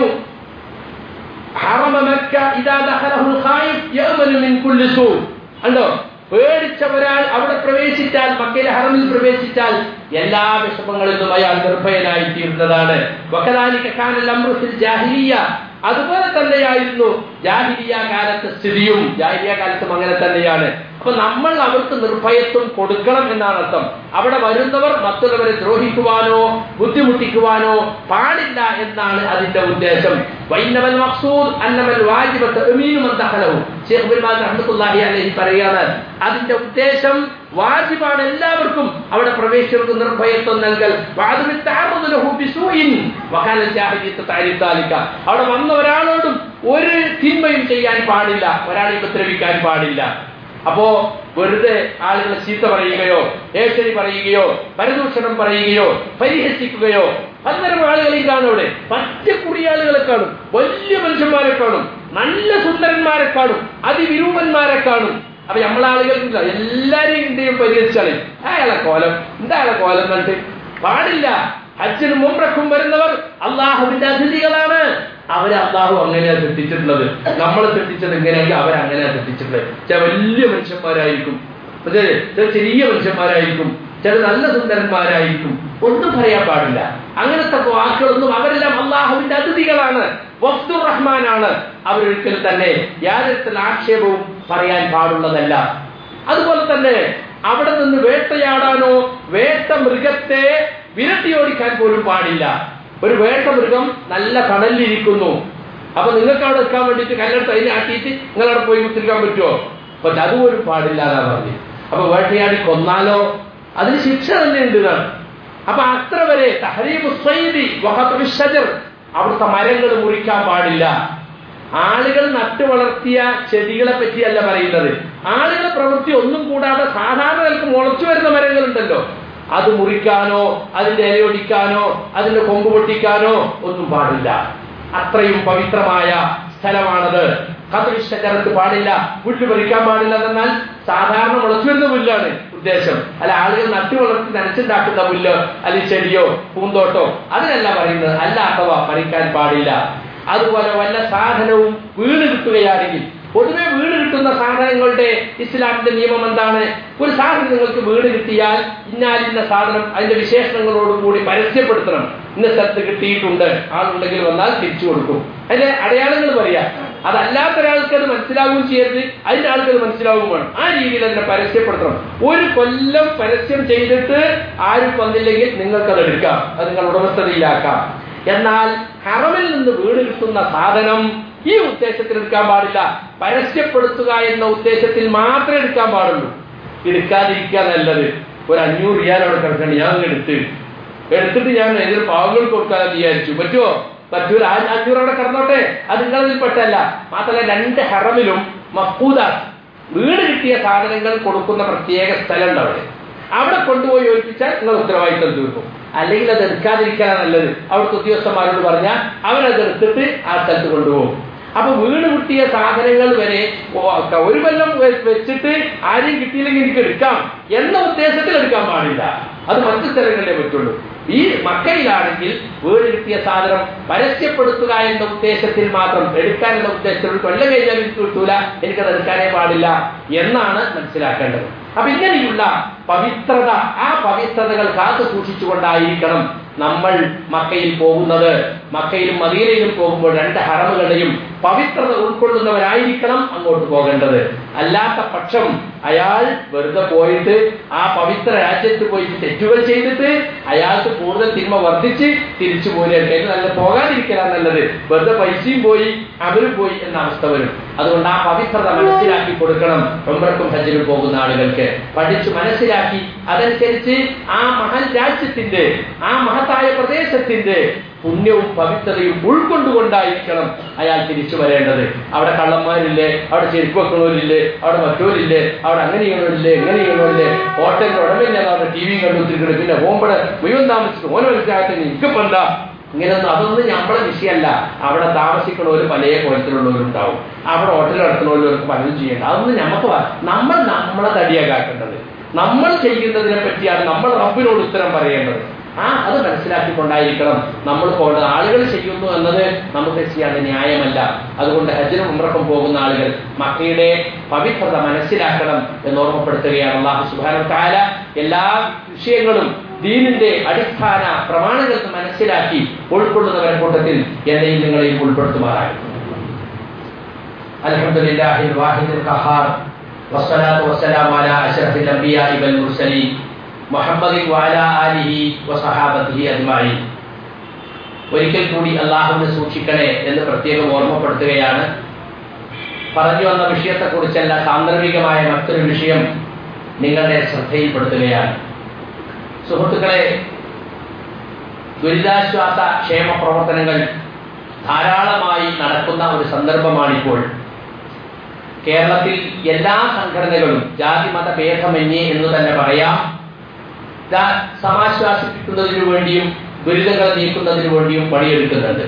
ഹറമ മക്ക ഇദാ ദഖലഹുൽ ഖായിഫ് യഅമനു മിൻ കുല്ലി സൂ കണ്ടോ പേടിച്ച ഒരാൾ അവിടെ പ്രവേശിച്ചാൽ മക്കയിലെ ഹറമിൽ പ്രവേശിച്ചാൽ എല്ലാ വിഷമങ്ങളിൽ നിന്നും അയാൾ നിർഭയനായി തീരുന്നതാണ് വകദാലിക കാനൽ അംറു ഫിൽ ജാഹിലിയ്യ അതുപോലെ തന്നെയായിരുന്നു ജാഹിലിയ കാലത്തെ സ്ഥിതിയും ജാഹിലിയ കാലത്തും അങ്ങനെ തന്നെയാണ് അപ്പൊ നമ്മൾ അവർക്ക് നിർഭയത്വം കൊടുക്കണം എന്നാണ് അർത്ഥം അവിടെ വരുന്നവർ മറ്റുള്ളവരെ ദ്രോഹിക്കുവാനോ ബുദ്ധിമുട്ടിക്കുവാനോ പാടില്ല എന്നാണ് അതിന്റെ ഉദ്ദേശം വൈന്നവൽ മഖ്സൂദ് അന്നമൽ വാജിബ തഅമീനു മൻ ദഖലഹു ശൈഖ് ബിൻ ബാസ് റഹ്മത്തുള്ളാഹി അലൈഹി പറയാണ് അതിന്റെ ഉദ്ദേശം വാജിബാണ് എല്ലാവർക്കും അവിടെ പ്രവേശകർക്ക് നിർഭയത്വം നൽകൽ വഅദമി തഅറദു ലഹു ബിസൂഇൻ വകാന ജാഹിലിയത്ത് തഅരിഫ് ദാലിക അവിടെ വന്ന ഒരാളോടും ഒരു തിന്മയും ചെയ്യാൻ പാടില്ല ഒരാളെ ഉപദ്രവിക്കാൻ പാടില്ല അപ്പോ വെറുതെ ആളുകളെ ചീത്ത പറയുകയോ ഏഷണി പറയുകയോ പരദൂഷണം പറയുകയോ പരിഹസിക്കുകയോ പലതരം ആളുകളെയും കാണും അവിടെ പച്ചക്കുറി ആളുകളെ കാണും വലിയ മനുഷ്യന്മാരെ കാണും നല്ല സുന്ദരന്മാരെ കാണും അതിവിരൂപന്മാരെ കാണും അപ്പൊ നമ്മളാളുകൾക്കില്ല എല്ലാരെയും ഇന്ത്യയും പരിഹരിച്ചാളെ അയാളെ കോലം എന്താ അയാളെ കോലം കണ്ടിട്ട് പാടില്ല ഹജ്ജിന് മുമ്പ്രക്കും വരുന്നവർ അള്ളാഹുവിന്റെ അതിഥികളാണ് അവരെ അള്ളാഹു അങ്ങനെയാ സൃഷ്ടിച്ചിട്ടുള്ളത് നമ്മൾ സൃഷ്ടിച്ചത് എങ്ങനെയാണെങ്കിൽ അവരങ്ങനെയാ സൃഷ്ടിച്ചിട്ടുള്ളത് ചില വലിയ മനുഷ്യന്മാരായിരിക്കും പക്ഷേ ചില ചെറിയ മനുഷ്യന്മാരായിരിക്കും ചില നല്ല സുന്ദരന്മാരായിരിക്കും ഒന്നും പറയാൻ പാടില്ല അങ്ങനത്തെ വാക്കുകളൊന്നും അവരെല്ലാം അള്ളാഹുവിന്റെ അതിഥികളാണ് വഫ്ദുർ റഹ്മാനാണ് അവരൊരിക്കലും തന്നെ യാതൊരു ആക്ഷേപവും പറയാൻ പാടുള്ളതല്ല അതുപോലെ തന്നെ അവിടെ നിന്ന് വേട്ടയാടാനോ വേട്ട മൃഗത്തെ വിരട്ടിയോടിക്കാൻ പോലും പാടില്ല ഒരു വേട്ട മൃഗം നല്ല കടലിലിരിക്കുന്നു അപ്പൊ നിങ്ങൾക്ക് അവിടെ നിൽക്കാൻ വേണ്ടിയിട്ട് കല്ലെടുത്ത് അതിനെ ആട്ടിയിട്ട് നിങ്ങളവിടെ പോയി കുത്തിരിക്കാൻ പറ്റുമോ പക്ഷെ അതുപോലും പാടില്ല എന്നാ പറഞ്ഞു അപ്പൊ വേട്ടയാടി കൊന്നാലോ അതിന് ശിക്ഷ തന്നെ ഉണ്ട് എന്നാണ് അപ്പൊ അത്ര വരെ തഹരീബ് സൈദി വഖത്ഉ ഷജർ അവിടുത്തെ മരങ്ങൾ മുറിക്കാൻ പാടില്ല ആളുകൾ നട്ടു വളർത്തിയ ചെടികളെ പറ്റിയല്ല പറയുന്നത് ആളുകളെ പ്രവൃത്തി ഒന്നും കൂടാതെ സാധാരണ നിലക്ക് മുളച്ചു വരുന്ന മരങ്ങളുണ്ടല്ലോ അത് മുറിക്കാനോ അതിന്റെ ഇലയൊടിക്കാനോ അതിന്റെ കൊമ്പ് പൊട്ടിക്കാനോ ഒന്നും പാടില്ല അത്രയും പവിത്രമായ സ്ഥലമാണത് കത്തുവിഷ്ടകരത്ത് പാടില്ല പുല്ല് പറിക്കാൻ പാടില്ല എന്നാൽ സാധാരണ മുളച്ചു വരുന്ന പുല്ലാണ് ഉദ്ദേശം അല്ല ആളുകൾ നട്ടു വളർത്തി നനച്ചുണ്ടാക്കുന്ന പുല്ലോ അല്ലെങ്കിൽ ചെടിയോ പൂന്തോട്ടോ അതിനല്ല പറയുന്നത് അല്ലാത്തവ പറിക്കാൻ പാടില്ല അതുപോലെ വല്ല സാധനവും വീട് കിട്ടുകയാണെങ്കിൽ പൊതുവെ വീട് കിട്ടുന്ന സാധനങ്ങളുടെ ഇസ്ലാമിന്റെ നിയമം എന്താണ് ഒരു സാധനം നിങ്ങൾക്ക് വീട് കിട്ടിയാൽ ഇന്നാലിന്ന സാധനം അതിന്റെ വിശേഷണങ്ങളോടുകൂടി പരസ്യപ്പെടുത്തണം ഇന്ന സ്ഥലത്ത് കിട്ടിയിട്ടുണ്ട് ആളുണ്ടെങ്കിൽ വന്നാൽ തിരിച്ചു കൊടുക്കും അതിന്റെ അടയാളങ്ങൾ പറയാം അതല്ലാത്ത ഒരാൾക്ക് അത് മനസ്സിലാവുകയും ചെയ്യരുത് അതിന്റെ ആൾക്ക് അത് മനസ്സിലാവുകയും വേണം ആ രീതിയിൽ അതിനെ പരസ്യപ്പെടുത്തണം ഒരു കൊല്ലം പരസ്യം ചെയ്തിട്ട് ആരും വന്നില്ലെങ്കിൽ നിങ്ങൾക്കത് എടുക്കാം അത് നിങ്ങൾ ഉടമസ്ഥതയിലാക്കാം എന്നാൽ ഹറമിൽ നിന്ന് വീട് കിട്ടുന്ന സാധനം ഈ ഉദ്ദേശത്തിൽ എടുക്കാൻ പാടില്ല പരസ്യപ്പെടുത്തുക എന്ന ഉദ്ദേശത്തിൽ മാത്രമേ എടുക്കാൻ പാടുള്ളൂ എടുക്കാതിരിക്കുക നല്ലത് ഒരു അഞ്ഞൂറ് റിയാൽ അവിടെ കിടക്കണം ഞാൻ അങ്ങ് എടുത്ത് എടുത്തിട്ട് ഞാൻ ഏതൊരു പാവങ്ങൾക്ക് കൊടുക്കാമെന്ന് വിചാരിച്ചു പറ്റുമോ പറ്റൂല ആ അഞ്ഞൂറ് അവിടെ കിടന്നോട്ടെ അത് നിങ്ങളതിൽ പെട്ടല്ല മാത്രമല്ല രണ്ട് ഹറമിലും മഫൂദാസ് വീട് കിട്ടിയ സാധനങ്ങൾ കൊടുക്കുന്ന പ്രത്യേക സ്ഥലമുണ്ട് അവിടെ അവിടെ കൊണ്ടുപോയി ഒഴിപ്പിച്ചാൽ നിങ്ങൾ ഉത്തരവാദിത്തം തീർക്കും അല്ലെങ്കിൽ അത് എടുക്കാതിരിക്കാനാണ് നല്ലത് അവിടുത്തെ ഉദ്യോഗസ്ഥന്മാരോട് പറഞ്ഞാൽ അവരത് എടുത്തിട്ട് ആ സ്ഥലത്ത് കൊണ്ടുപോകും അപ്പൊ വീട് കിട്ടിയ സാധനങ്ങൾ വരെ ഓ- ഒരു കൊല്ലം വെ- വെച്ചിട്ട് ആരെയും കിട്ടിയില്ലെങ്കിൽ എനിക്ക് എടുക്കാം എന്ന ഉദ്ദേശത്തിൽ എടുക്കാൻ പാടില്ല അത് മറ്റു സ്ഥലങ്ങളിലേ പറ്റുള്ളൂ ഈ മക്കയിലാണെങ്കിൽ വീട് കിട്ടിയ സാധനം പരസ്യപ്പെടുത്തുക എന്ന ഉദ്ദേശത്തിൽ മാത്രം എടുക്കാനുള്ള ഉദ്ദേശത്തിൽ ഒരു കൊല്ലം കഴിഞ്ഞാൽ എനിക്ക് കിട്ടൂല എനിക്കത് എടുക്കാനേ പാടില്ല എന്നാണ് മനസ്സിലാക്കേണ്ടത് അപ്പൊ ഇങ്ങനെയുള്ള പവിത്രത ആ പവിത്രതകൾ കാത്തു സൂക്ഷിച്ചുകൊണ്ടായിരിക്കണം നമ്മൾ മക്കയിൽ പോകുന്നത് മക്കയിലും മദീനയിലും പോകുമ്പോൾ രണ്ട് ഹറമുകളുടെയും പവിത്രത ഉൾക്കൊള്ളുന്നവരായിരിക്കണം അങ്ങോട്ട് പോകേണ്ടത് അല്ലാത്ത പക്ഷം അയാൾ വെറുതെ പോയിട്ട് ആ പവിത്ര രാജ്യത്ത് പോയിട്ട് തെറ്റുകൾ ചെയ്തിട്ട് അയാൾക്ക് കൂടുതൽ തിന്മ വർദ്ധിച്ച് തിരിച്ചു പോലെയൊക്കെ നല്ല പോകാതിരിക്കലാണ് നല്ലത് വെറുതെ പൈസയും പോയി അവരും പോയി എന്ന അവസ്ഥ വരും അതുകൊണ്ട് ആ പവിത്രത മനസ്സിലാക്കി കൊടുക്കണം ഉംറക്കും ഹജ്ജിനും പോകുന്ന ആളുകൾക്ക് പഠിച്ചു മനസ്സിലാക്കി അതനുസരിച്ച് ആ മഹൽ രാജ്യത്തിന്റെ ആ മഹത്തായ പ്രദേശത്തിന്റെ പുണ്യവും പവിത്രതയും ഉൾക്കൊണ്ടുകൊണ്ടായിരിക്കണം അയാൾ തിരിച്ചു വരേണ്ടത് അവിടെ കള്ളന്മാരില്ലേ അവിടെ ചെരുപ്പ് വെക്കണവരില്ലേ അവിടെ മറ്റോരില്ലേ അവിടെ അങ്ങനെ ചെയ്യണമില്ലേ എങ്ങനെ ചെയ്യണമില്ലേ ഹോട്ടലിന്റെ ഉടമയില്ലാതെ അവിടെ ടി വി കണ്ടുത്തിരിക്കണം പിന്നെ പോകുമ്പോൾ മുഴുവൻ താമസിച്ചു ഓരോ മനസ്സിലാകട്ടെ എനിക്കിപ്പോ എന്താ ഇങ്ങനൊന്നും അതൊന്നും നമ്മളെ വിഷയമല്ല അവിടെ താമസിക്കണവര് പല കോലത്തിലുള്ളവരുണ്ടാവും അവിടെ ഹോട്ടൽ നടത്തുന്നവർക്ക് പലതും ചെയ്യേണ്ട അതൊന്നും നമുക്ക് വ- നമ്മൾ നമ്മളെ തടിയാക്കാക്കേണ്ടത് നമ്മൾ ചെയ്യുന്നതിനെ പറ്റിയാണ് നമ്മൾ റബ്ബിനോട് ഉത്തരം പറയേണ്ടത് ആ അത് മനസ്സിലാക്കിക്കൊണ്ടായിരിക്കണം നമ്മൾ പോകേണ്ടത് ആളുകൾ ചെയ്യുന്നു എന്നത് നമുക്ക് ചെയ്യാൻ ന്യായമല്ല അതുകൊണ്ട് ഹജ്ജിനും ഉമ്രക്കും പോകുന്ന ആളുകൾ മക്കയുടെ പവിത്രത മനസ്സിലാക്കണം എന്ന് ഓർമ്മപ്പെടുത്തുകയാണ് അള്ളാഹു സുബാന താല എല്ലാ വിഷയങ്ങളും ദീനിന്റെ അടിസ്ഥാന പ്രമാണങ്ങൾക്ക് മനസ്സിലാക്കി ഉൾക്കൊള്ളുന്നവരെ കൂട്ടത്തിൽ എന്നെയും നിങ്ങളെയും ഉൾപ്പെടുത്തുമാറാകും الحمد لله الواحد القهار والصلاة والسلام على أشرف الأنبياء والمرسلين محمد وعلى آله وصحابته أجمعين ഒരിക്കൽ കൂടി അള്ളാഹുവിനെ സൂക്ഷിക്കണേ എന്ന് പ്രത്യേകം ഓർമ്മപ്പെടുത്തുകയാണ് പറഞ്ഞു വന്ന വിഷയത്തെക്കുറിച്ചല്ല സാന്ദർഭികമായ മറ്റൊരു വിഷയം നിങ്ങളുടെ ശ്രദ്ധയിൽപ്പെടുത്തുകയാണ് സുഹൃത്തുക്കളെ ദുരിതാശ്വാസ ക്ഷേമ പ്രവർത്തനങ്ങൾ ധാരാളമായി നടക്കുന്ന ഒരു സന്ദർഭമാണിപ്പോൾ കേരളത്തിൽ എല്ലാ സംഘടനകളും ജാതി മത ഭേദമന്യേ എന്ന് തന്നെ പറയാം ദാ- സമാശ്വാസിപ്പിക്കുന്നതിനു വേണ്ടിയും ദുരിതങ്ങൾ നീക്കുന്നതിനു വേണ്ടിയും പണിയെടുക്കുന്നുണ്ട്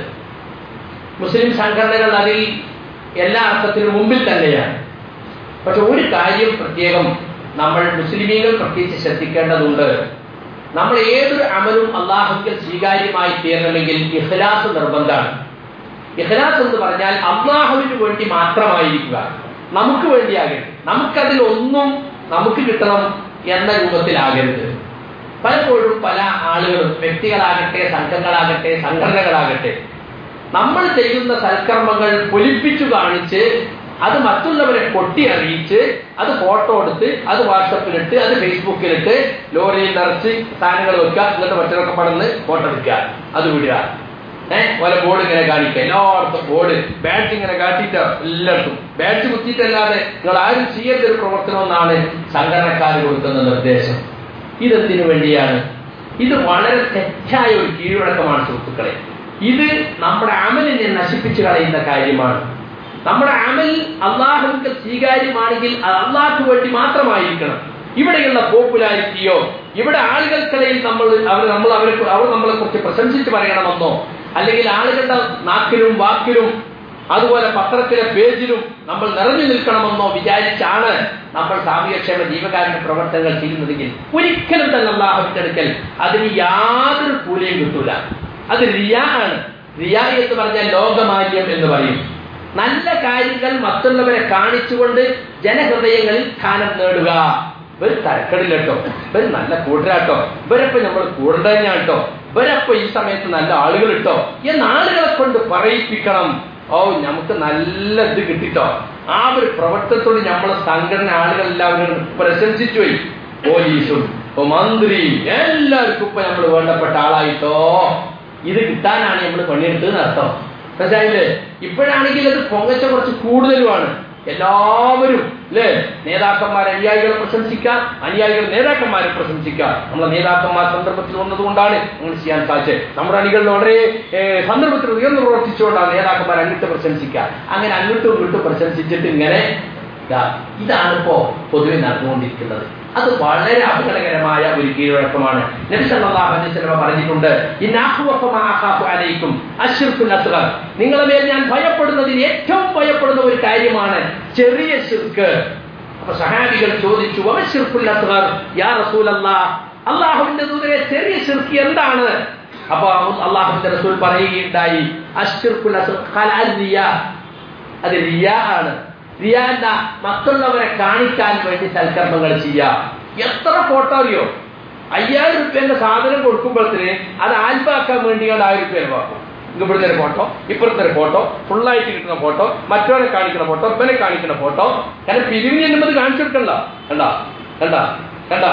മുസ്ലിം സംഘടനകൾ അതിൽ എല്ലാ അർത്ഥത്തിനും മുമ്പിൽ തന്നെയാണ് പക്ഷെ ഒരു കാര്യം പ്രത്യേകം നമ്മൾ മുസ്ലിമീങ്ങൾ പ്രത്യേകിച്ച് ശ്രദ്ധിക്കേണ്ടതുണ്ട് നമ്മൾ ഏതൊരു അമലും അള്ളാഹുക്കൽ സ്വീകാര്യമായി തീരണമെങ്കിൽ ഇഖ്ലാസ് നിർബന്ധമാണ് ഇഖ്ലാസ് എന്ന് പറഞ്ഞാൽ അള്ളാഹുവിന് വേണ്ടി മാത്രമായിരിക്കുക നമുക്ക് വേണ്ടിയാകരുത് നമുക്കതിൽ ഒന്നും നമുക്ക് കിട്ടണം എന്ന രൂപത്തിലാകരുത് പലപ്പോഴും പല ആളുകളും വ്യക്തികളാകട്ടെ സംഘങ്ങളാകട്ടെ സംഘടനകളാകട്ടെ നമ്മൾ ചെയ്യുന്ന സൽക്കർമ്മങ്ങൾ പൊലിപ്പിച്ചു കാണിച്ച് അത് മറ്റുള്ളവരെ കൊട്ടി അറിയിച്ച് അത് ഫോട്ടോ എടുത്ത് അത് വാട്സപ്പിലിട്ട് അത് ഫേസ്ബുക്കിലിട്ട് ലോറിയിൽ നിറച്ച് സാധനങ്ങൾ വെക്കുക എന്നിട്ട് മറ്റൊക്കെ പടന്ന് ഫോട്ടോ എടുക്കുക അത് വിടുക ഏഹ് പോലെ ബോർഡ് ഇങ്ങനെ കാണിക്കുക എല്ലായിടത്തും ബോർഡ് ബാഡ്ജ് ഇങ്ങനെ കാട്ടിയിട്ട് എല്ലായിടത്തും ബാഡ്ജ് കുത്തിയിട്ടല്ലാതെ നിങ്ങൾ ആരും ചെയ്യരുതൊരു പ്രവർത്തനം എന്നാണ് സംഘടനക്കാർ കൊടുക്കുന്ന നിർദ്ദേശം ഇതെന്തിനു വേണ്ടിയാണ് ഇത് വളരെ തെറ്റായ ഒരു കീഴ്വഴക്കമാണ് സുഹൃത്തുക്കളെ ഇത് നമ്മുടെ അമലിനെ നശിപ്പിച്ചു കളയുന്ന കാര്യമാണ് നമ്മുടെ അമൽ അള്ളാഹുവിന്റെ സ്വീകാര്യമാണെങ്കിൽ അത് അള്ളാഹ്ക്ക് വേണ്ടി മാത്രമായിരിക്കണം ഇവിടെയുള്ള പോപ്പുലാരിറ്റിയോ ഇവിടെ ആളുകൾക്കിടയിൽ നമ്മൾ അവർ നമ്മൾ അവരെ അവർ നമ്മളെ കുറിച്ച് പ്രശംസിച്ച് പറയണമെന്നോ അല്ലെങ്കിൽ ആളുകളുടെ നാക്കിലും വാക്കിലും അതുപോലെ പത്രത്തിലെ പേജിലും നമ്മൾ നിറഞ്ഞു നിൽക്കണമെന്നോ വിചാരിച്ചാണ് നമ്മൾ സാമൂഹ്യക്ഷേമ ജീവകാരുണ്യ പ്രവർത്തനങ്ങൾ ചെയ്യുന്നതെങ്കിൽ ഒരിക്കലും തന്നെ അള്ളാഹുവിന്റെ അടുക്കൽ അതിന് യാതൊരു കൂലിയും കിട്ടൂല അത് റിയാ ആണ് റിയാ എന്ന് പറഞ്ഞാൽ ലോകമാന്യം എന്ന് പറയും നല്ല കാര്യങ്ങൾ മറ്റുള്ളവരെ കാണിച്ചുകൊണ്ട് ജനഹൃദയങ്ങളിൽ സ്ഥാനം നേടുക ഇവര് തരക്കടില്ലട്ടോ ഇവര് നല്ല കൂട്ടരാട്ടോ ഇവരപ്പൊ നമ്മൾ കൂടണ്ടോ ഇവരപ്പൊ ഈ സമയത്ത് നല്ല ആളുകൾ ഇട്ടോ എന്ന് ആളുകളെ കൊണ്ട് പറയിപ്പിക്കണം ഓ നമുക്ക് നല്ല ഇത് കിട്ടിട്ടോ ആ ഒരു പ്രവർത്തനത്തോട് നമ്മളെ സംഘടന ആളുകൾ എല്ലാവരും പ്രശംസിച്ചു പോയി പോലീസും ഇപ്പൊ മന്ത്രിയും എല്ലാവർക്കും ഇപ്പൊ നമ്മൾ വേണ്ടപ്പെട്ട ആളായിട്ടോ ഇത് കിട്ടാനാണ് നമ്മൾ പണിയെടുത്തതെന്ന് അർത്ഥം മനസ്സിലായില്ലേ ഇപ്പോഴാണെങ്കിൽ അത് പൊങ്ങച്ച കുറച്ച് കൂടുതലുമാണ് എല്ലാവരും അല്ലേ നേതാക്കന്മാർ അനുയായികളെ പ്രശംസിക്കാം അനുയായികൾ നേതാക്കന്മാരെ പ്രശംസിക്കാം നമ്മളെ നേതാക്കന്മാർ സന്ദർഭത്തിൽ വന്നതുകൊണ്ടാണ് അങ്ങനെ ചെയ്യാൻ സാധിച്ചത് നമ്മുടെ അണികളിൽ വളരെ ഏർ, സന്ദർഭത്തിൽ ഉയർന്നു പ്രവർത്തിച്ചുകൊണ്ടാണ് നേതാക്കന്മാർ അങ്ങോട്ട് പ്രശംസിക്കുക അങ്ങനെ അങ്ങോട്ടും ഇങ്ങോട്ടും പ്രശംസിച്ചിട്ട് ഇങ്ങനെ ദാ, ഇതാണ് ഇപ്പോ പൊതുവെ നടന്നുകൊണ്ടിരിക്കുന്നത് അത് വളരെ അപകടകരമായ ഒരു കീഴ്വഴക്കമാണ് നബി സല്ലല്ലാഹു അലൈഹി വസല്ലം പറഞ്ഞിട്ടുണ്ട് ഇന്നാഹുവഫ മാ അഖാഫു അലൈക്കും അശ്ർക്കുൽ അസ്ഗർ നിങ്ങളെ മേൽ ഞാൻ ഭയപ്പെടുന്നതിൽ ഏറ്റവും ഭയപ്പെടുന്ന ഒരു കാര്യമാണ് ചെറിയ ശിർക്ക് അപ്പൊ സഹാബികൾ ചോദിച്ചു വമ ശിർക്കുൽ അസ്ഗർ യാ റസൂലല്ലാഹ് അള്ളാഹുവിന്റെ ദൂതരെ ചെറിയ ശിർക്ക് എന്താണ് അപ്പൊ അള്ളാഹുവിന്റെ റസൂൽ പറയുകയുണ്ടായി അശ്ർക്കുൽ അസ്ഗർ ഖലാൽ റിയാ അത് റിയാ ആണ് റിയാ എന്താ മറ്റുള്ളവരെ കാണിക്കാൻ വേണ്ടി സൽക്കർമ്മങ്ങൾ ചെയ്യാം എത്ര ഫോട്ടോ അറിയോ അയ്യായിരം റുപ്യന്റെ സാധനം കൊടുക്കുമ്പോഴത്തേന് അത് ആൽബാക്കാൻ വേണ്ടി ആയിരം റുപ്യ ചെലവാക്കും ഇവിടുത്തെ ഒരു ഫോട്ടോ ഇപ്പുറത്തെ ഒരു ഫോട്ടോ ഫുള്ളായിട്ട് കിട്ടുന്ന ഫോട്ടോ മറ്റവരെ കാണിക്കുന്ന ഫോട്ടോ ഇവനെ കാണിക്കുന്ന ഫോട്ടോ കാരണം പിരിവിന് എന്നുള്ളത് കാണിച്ചു കൊടുക്കണ്ട കണ്ട കണ്ട കണ്ട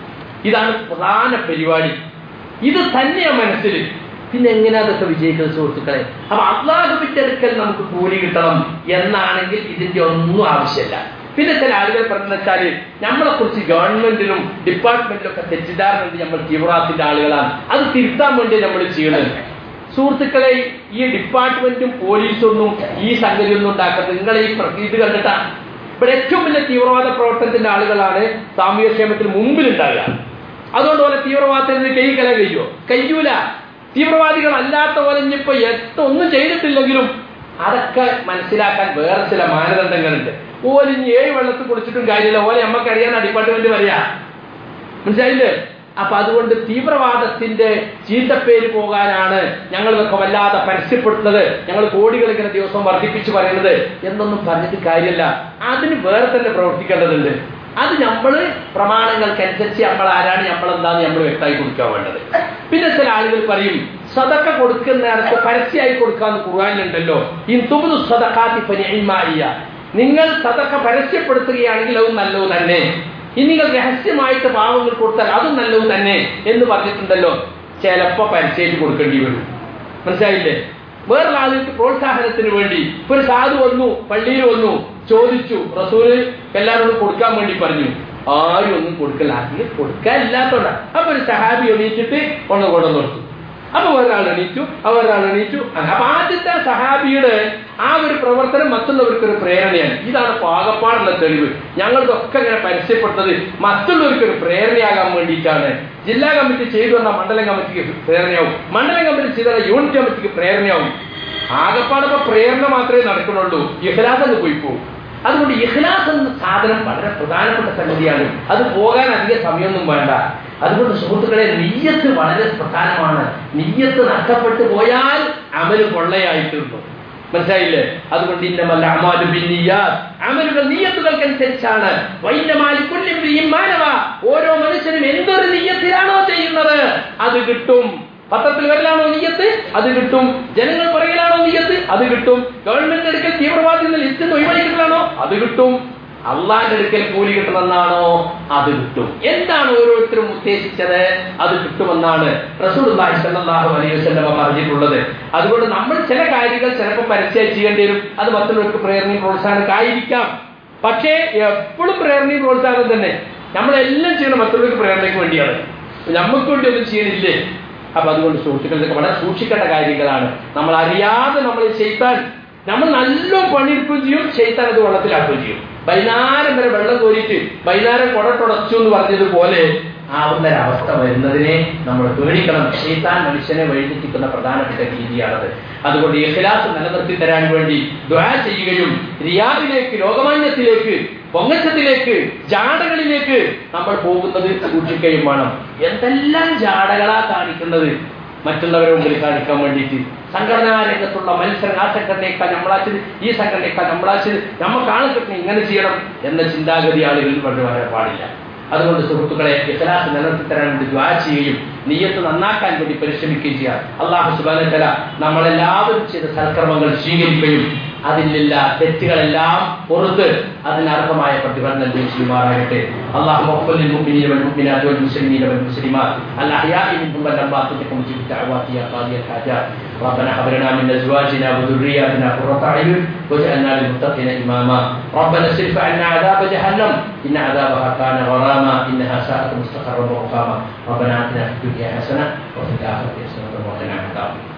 ഇതാണ് പ്രധാന പരിപാടി ഇത് തന്നെയാ മനസ്സിൽ പിന്നെ എങ്ങനെയാ അതൊക്കെ വിജയിക്കുന്ന സുഹൃത്തുക്കളെ അപ്പൊ അള്ളാഹുവിന്റെ അടുക്കൽ നമുക്ക് കൂലി കിട്ടണം എന്നാണെങ്കിൽ ഇതിന്റെ ഒന്നും ആവശ്യമില്ല പിന്നെ ചില ആളുകൾ പറഞ്ഞു വെച്ചാല് നമ്മളെ കുറിച്ച് ഗവൺമെന്റിലും ഡിപ്പാർട്ട്മെന്റിലും ഒക്കെ തെറ്റിദ്ധാരണ ഉണ്ട് നമ്മൾ തീവ്രവാദത്തിന്റെ ആളുകളാണ് അത് തിരുത്താൻ വേണ്ടി നമ്മൾ ചെയ്യണത് സുഹൃത്തുക്കളെ ഈ ഡിപ്പാർട്ട്മെന്റും പോലീസൊന്നും ഈ സംഗതി ഒന്നും ഉണ്ടാക്കുന്നത് നിങ്ങൾ ഈ പ്ര- ഇത് കണ്ടിട്ടാണ് ഇവിടെ ഏറ്റവും വലിയ തീവ്രവാദ പ്രവർത്തനത്തിന്റെ ആളുകളാണ് സാമൂഹ്യക്ഷേമത്തിന് മുമ്പിലുണ്ടാകുക അതുകൊണ്ട് പോലെ തീവ്രവാദത്തിന് കൈ കല കഴിയോ കഴിയൂല തീവ്രവാദികളല്ലാത്ത പോലെ ഇനിയിപ്പോ എത്ര ഒന്നും ചെയ്തിട്ടില്ലെങ്കിലും അതൊക്കെ മനസ്സിലാക്കാൻ വേറെ ചില മാനദണ്ഡങ്ങളുണ്ട് ഓല് ഇനി ഏഴ് വെള്ളത്തിൽ കുടിച്ചിട്ടും കാര്യമില്ല ഓലെ നമുക്കറിയാൻ ഡിപ്പാർട്ട്മെന്റ് പറയാ മനസ്സിലായില്ലേ അപ്പൊ അതുകൊണ്ട് തീവ്രവാദത്തിന്റെ ചീത്തപ്പേര് പോകാനാണ് ഞങ്ങൾ ഇതൊക്കെ വല്ലാതെ പരസ്യപ്പെടുത്തുന്നത് ഞങ്ങൾ കോടികൾ ഇങ്ങനെ ദിവസം വർദ്ധിപ്പിച്ചു പറയുന്നത് എന്നൊന്നും പറഞ്ഞിട്ട് കാര്യമില്ല അതിന് വേറെ തന്നെ പ്രവർത്തിക്കേണ്ടതുണ്ട് അത് നമ്മൾ പ്രമാണങ്ങൾക്കനുസരിച്ച് നമ്മൾ ആരാണ് നമ്മൾ എന്താന്ന് നമ്മൾ വ്യക്തമായി കൊടുക്കാൻ വേണ്ടത് പിന്നെ ചില ആളുകൾ പറയും സദക്ക കൊടുക്കുന്ന നേരത്ത് പരസ്യമായി കൊടുക്കാന്ന് ഖുർആാനിലുണ്ടല്ലോ ഈ തുബുദു സദക്കാത്തി പനിയ നിങ്ങൾ സദക്ക പരസ്യപ്പെടുത്തുകയാണെങ്കിൽ അത് നല്ലത് തന്നെ ഇനി നിങ്ങൾ രഹസ്യമായിട്ട് പാവങ്ങൾ കൊടുത്താൽ അതും നല്ലത് തന്നെ എന്ന് പറഞ്ഞിട്ടുണ്ടല്ലോ ചിലപ്പോ പരസ്യമായിട്ട് കൊടുക്കേണ്ടി വരും മനസ്സിലായില്ലേ വേറൊരു ആളുകൾക്ക് പ്രോത്സാഹനത്തിന് വേണ്ടി ഇപ്പൊ ഒരു സാധു വന്നു പള്ളിയിൽ വന്നു ചോദിച്ചു റസൂല് എല്ലാവരോടും കൊടുക്കാൻ വേണ്ടി പറഞ്ഞു ആരും ഒന്നും കൊടുക്കല അധികം കൊടുക്കാൻ ഇല്ലാത്തോണ്ടാ അപ്പൊ ഒരു സഹാബി എണീറ്റിട്ട് ഒന്ന് കൊണ്ടുവന്നു കൊടുത്തു അപ്പൊ ഒരാൾ എണീറ്റു ആ ഒരാൾ എണീറ്റു അങ്ങനെ. അപ്പൊ ആദ്യത്തെ സഹാബിയുടെ ആ ഒരു പ്രവർത്തനം മറ്റുള്ളവർക്ക് ഒരു പ്രേരണയാണ് ഇതാണ് പാകപ്പാടുള്ള തെളിവ് ഞങ്ങൾക്കൊക്കെ ഇങ്ങനെ പരസ്യപ്പെട്ടത് മറ്റുള്ളവർക്ക് ഒരു പ്രേരണയാകാൻ വേണ്ടിയിട്ടാണ് ജില്ലാ കമ്മിറ്റി ചെയ്തു വന്ന മണ്ഡലം കമ്മിറ്റിക്ക് പ്രേരണയാവും മണ്ഡലം കമ്മിറ്റി ചെയ്ത യൂണിറ്റ് കമ്മിറ്റിക്ക് പ്രേരണയാവും ആകപ്പാടപ്പോ പ്രേരണ മാത്രമേ നടക്കുന്നുള്ളൂ ഇഹ്ലാസ് എന്ന് പോയി പോകും അതുകൊണ്ട് ഇഖ്ലാസ് എന്ന സാധനം വളരെ പ്രധാനപ്പെട്ട സംഗതിയാണ് അത് പോകാൻ അധിക സമയമൊന്നും വേണ്ട അതുകൊണ്ട് സുഹൃത്തുക്കളെ നെയ്യത്ത് വളരെ പ്രധാനമാണ് നെയ്യത്ത് നഷ്ടപ്പെട്ടു പോയാൽ അമല് കൊള്ളയായിത്തീർന്നു മനസ്സിലായില്ലേ അതുകൊണ്ട് ഇന്നമല്ല അമാലു ബിന്നിയാത്ത് അമലുകൾ നീയത്തുകൾക്കനുസരിച്ചാണ് വൈന്നമാലി കുല്ലിമ്രിയും മാനവ ഓരോ മനുഷ്യനും എന്തൊരു നീയത്തിലാണോ ചെയ്യുന്നത് അത് കിട്ടും പത്രത്തിൽ വരലാണോ നീയത്ത് അത് കിട്ടും ജനങ്ങൾ പറയലാണോ നീയത്ത് അത് കിട്ടും ഗവൺമെന്റ് എടുക്കൽ തീവ്രവാദികൾ ലിസ്റ്റ് ഒഴിവാക്കിയിട്ടാണോ അത് കിട്ടും അള്ളാന്റെ അടുക്കൽ കൂലി കിട്ടുമെന്നാണോ അത് കിട്ടും എന്താണ് ഓരോരുത്തരും ഉദ്ദേശിച്ചത് അത് കിട്ടുമെന്നാണ് റസൂലുള്ളാഹി സ്വല്ലല്ലാഹു അലൈഹി വസല്ലമ പറഞ്ഞിട്ടുള്ളത് അതുകൊണ്ട് നമ്മൾ ചില കാര്യങ്ങൾ ചിലപ്പോൾ പരസ്യമായി ചെയ്യേണ്ടി വരും അത് മറ്റുള്ളവർക്ക് പ്രേരണയും പ്രോത്സാഹനമൊക്കെ ആയിരിക്കാം പക്ഷേ എപ്പോഴും പ്രേരണയും പ്രോത്സാഹനം തന്നെ നമ്മളെല്ലാം ചെയ്യണം മറ്റുള്ളവർക്ക് പ്രേരണയ്ക്ക് വേണ്ടിയാണ് നമുക്ക് വേണ്ടി ഒന്നും ചെയ്യണില്ലേ അപ്പൊ അതുകൊണ്ട് സുഹൃത്തുക്കൾ ഇതൊക്കെ വളരെ സൂക്ഷിക്കേണ്ട കാര്യങ്ങളാണ് നമ്മൾ അറിയാതെ നമ്മൾ ചെയ്താൽ നമ്മൾ നല്ല പണിയെടുക്കുകയും ചെയ്യും ചെയ്താൽ അത് വെള്ളത്തിലാക്കുകയും ചെയ്യും വൈകുന്നേരം വരെ വെള്ളം കോരിയിട്ട് വൈകുന്നേരം കുട തുടച്ചു എന്ന് പറഞ്ഞതുപോലെ ആവുന്ന ഒരവസ്ഥ വരുന്നതിനെ നമ്മൾ പേടിക്കണം ചെയ്താൻ മനുഷ്യനെ വഴിതെറ്റിക്കുന്ന പ്രധാനപ്പെട്ട രീതിയാണത് അതുകൊണ്ട് ഇഖ്ലാസ് നിലനിർത്തി തരാൻ വേണ്ടി ദ്വാ ചെയ്യുകയും റിയാദിലേക്ക് ലോകമാന്യത്തിലേക്ക് പൊങ്ങച്ചത്തിലേക്ക് ജാടകളിലേക്ക് നമ്മൾ പോകുന്നത് സൂക്ഷിക്കുകയും വേണം എന്തെല്ലാം ജാടകളാ കാണിക്കുന്നത് മറ്റുള്ളവരെ മുമ്പിൽ കാണിക്കാൻ വേണ്ടിയിട്ട് സംഘടനാ രംഗത്തുള്ള മത്സരം ആ സംഘടനയേക്കാൾ നമ്മളാച്ചത് ഈ സംഘടനയേക്കാൾ നമ്മളാച്ചത് നമുക്കാണ് കിട്ടുന്നത് ഇങ്ങനെ ചെയ്യണം എന്ന ചിന്താഗതി ആളുകളിൽ വളരെ വരാൻ പാടില്ല അതുകൊണ്ട് സുഹൃത്തുക്കളെ ഇഖലാസ് നിലനിർത്തി തരാൻ വേണ്ടി ദ്വാ ചെയ്യുകയും നീയത്ത് നന്നാക്കാൻ വേണ്ടി പരിശ്രമിക്കുകയും ചെയ്യാം അള്ളാഹു സുബാനത്തല നമ്മളെല്ലാവരും ചെയ്ത സൽക്കർമ്മങ്ങൾ സ്വീകരിക്കുകയും അതിലുള്ള തെറ്റുകളെല്ലാം പുറത്ത് അതിനർഹമായ പ്രതിഫലം നൽകുകയും ചെയ്യുമാറാകട്ടെ അള്ളാഹു മുഹമ്മദ് المؤمنين والمؤمنات والمسلمين والمسلمات الأحياء منهم والأموات إنك مجيب الدعوات يا قاضي الحاجات ربنا هب لنا من أزواجنا وذرياتنا قرة أعين واجعلنا للمتقين إماما ربنا اصرف عنا عذاب جهنم إن عذابها كان غراما إنها ساءت مستقرا ومقاما ربنا آتنا في الدنيا حسنة وفي الآخرة حسنة وقنا عذاب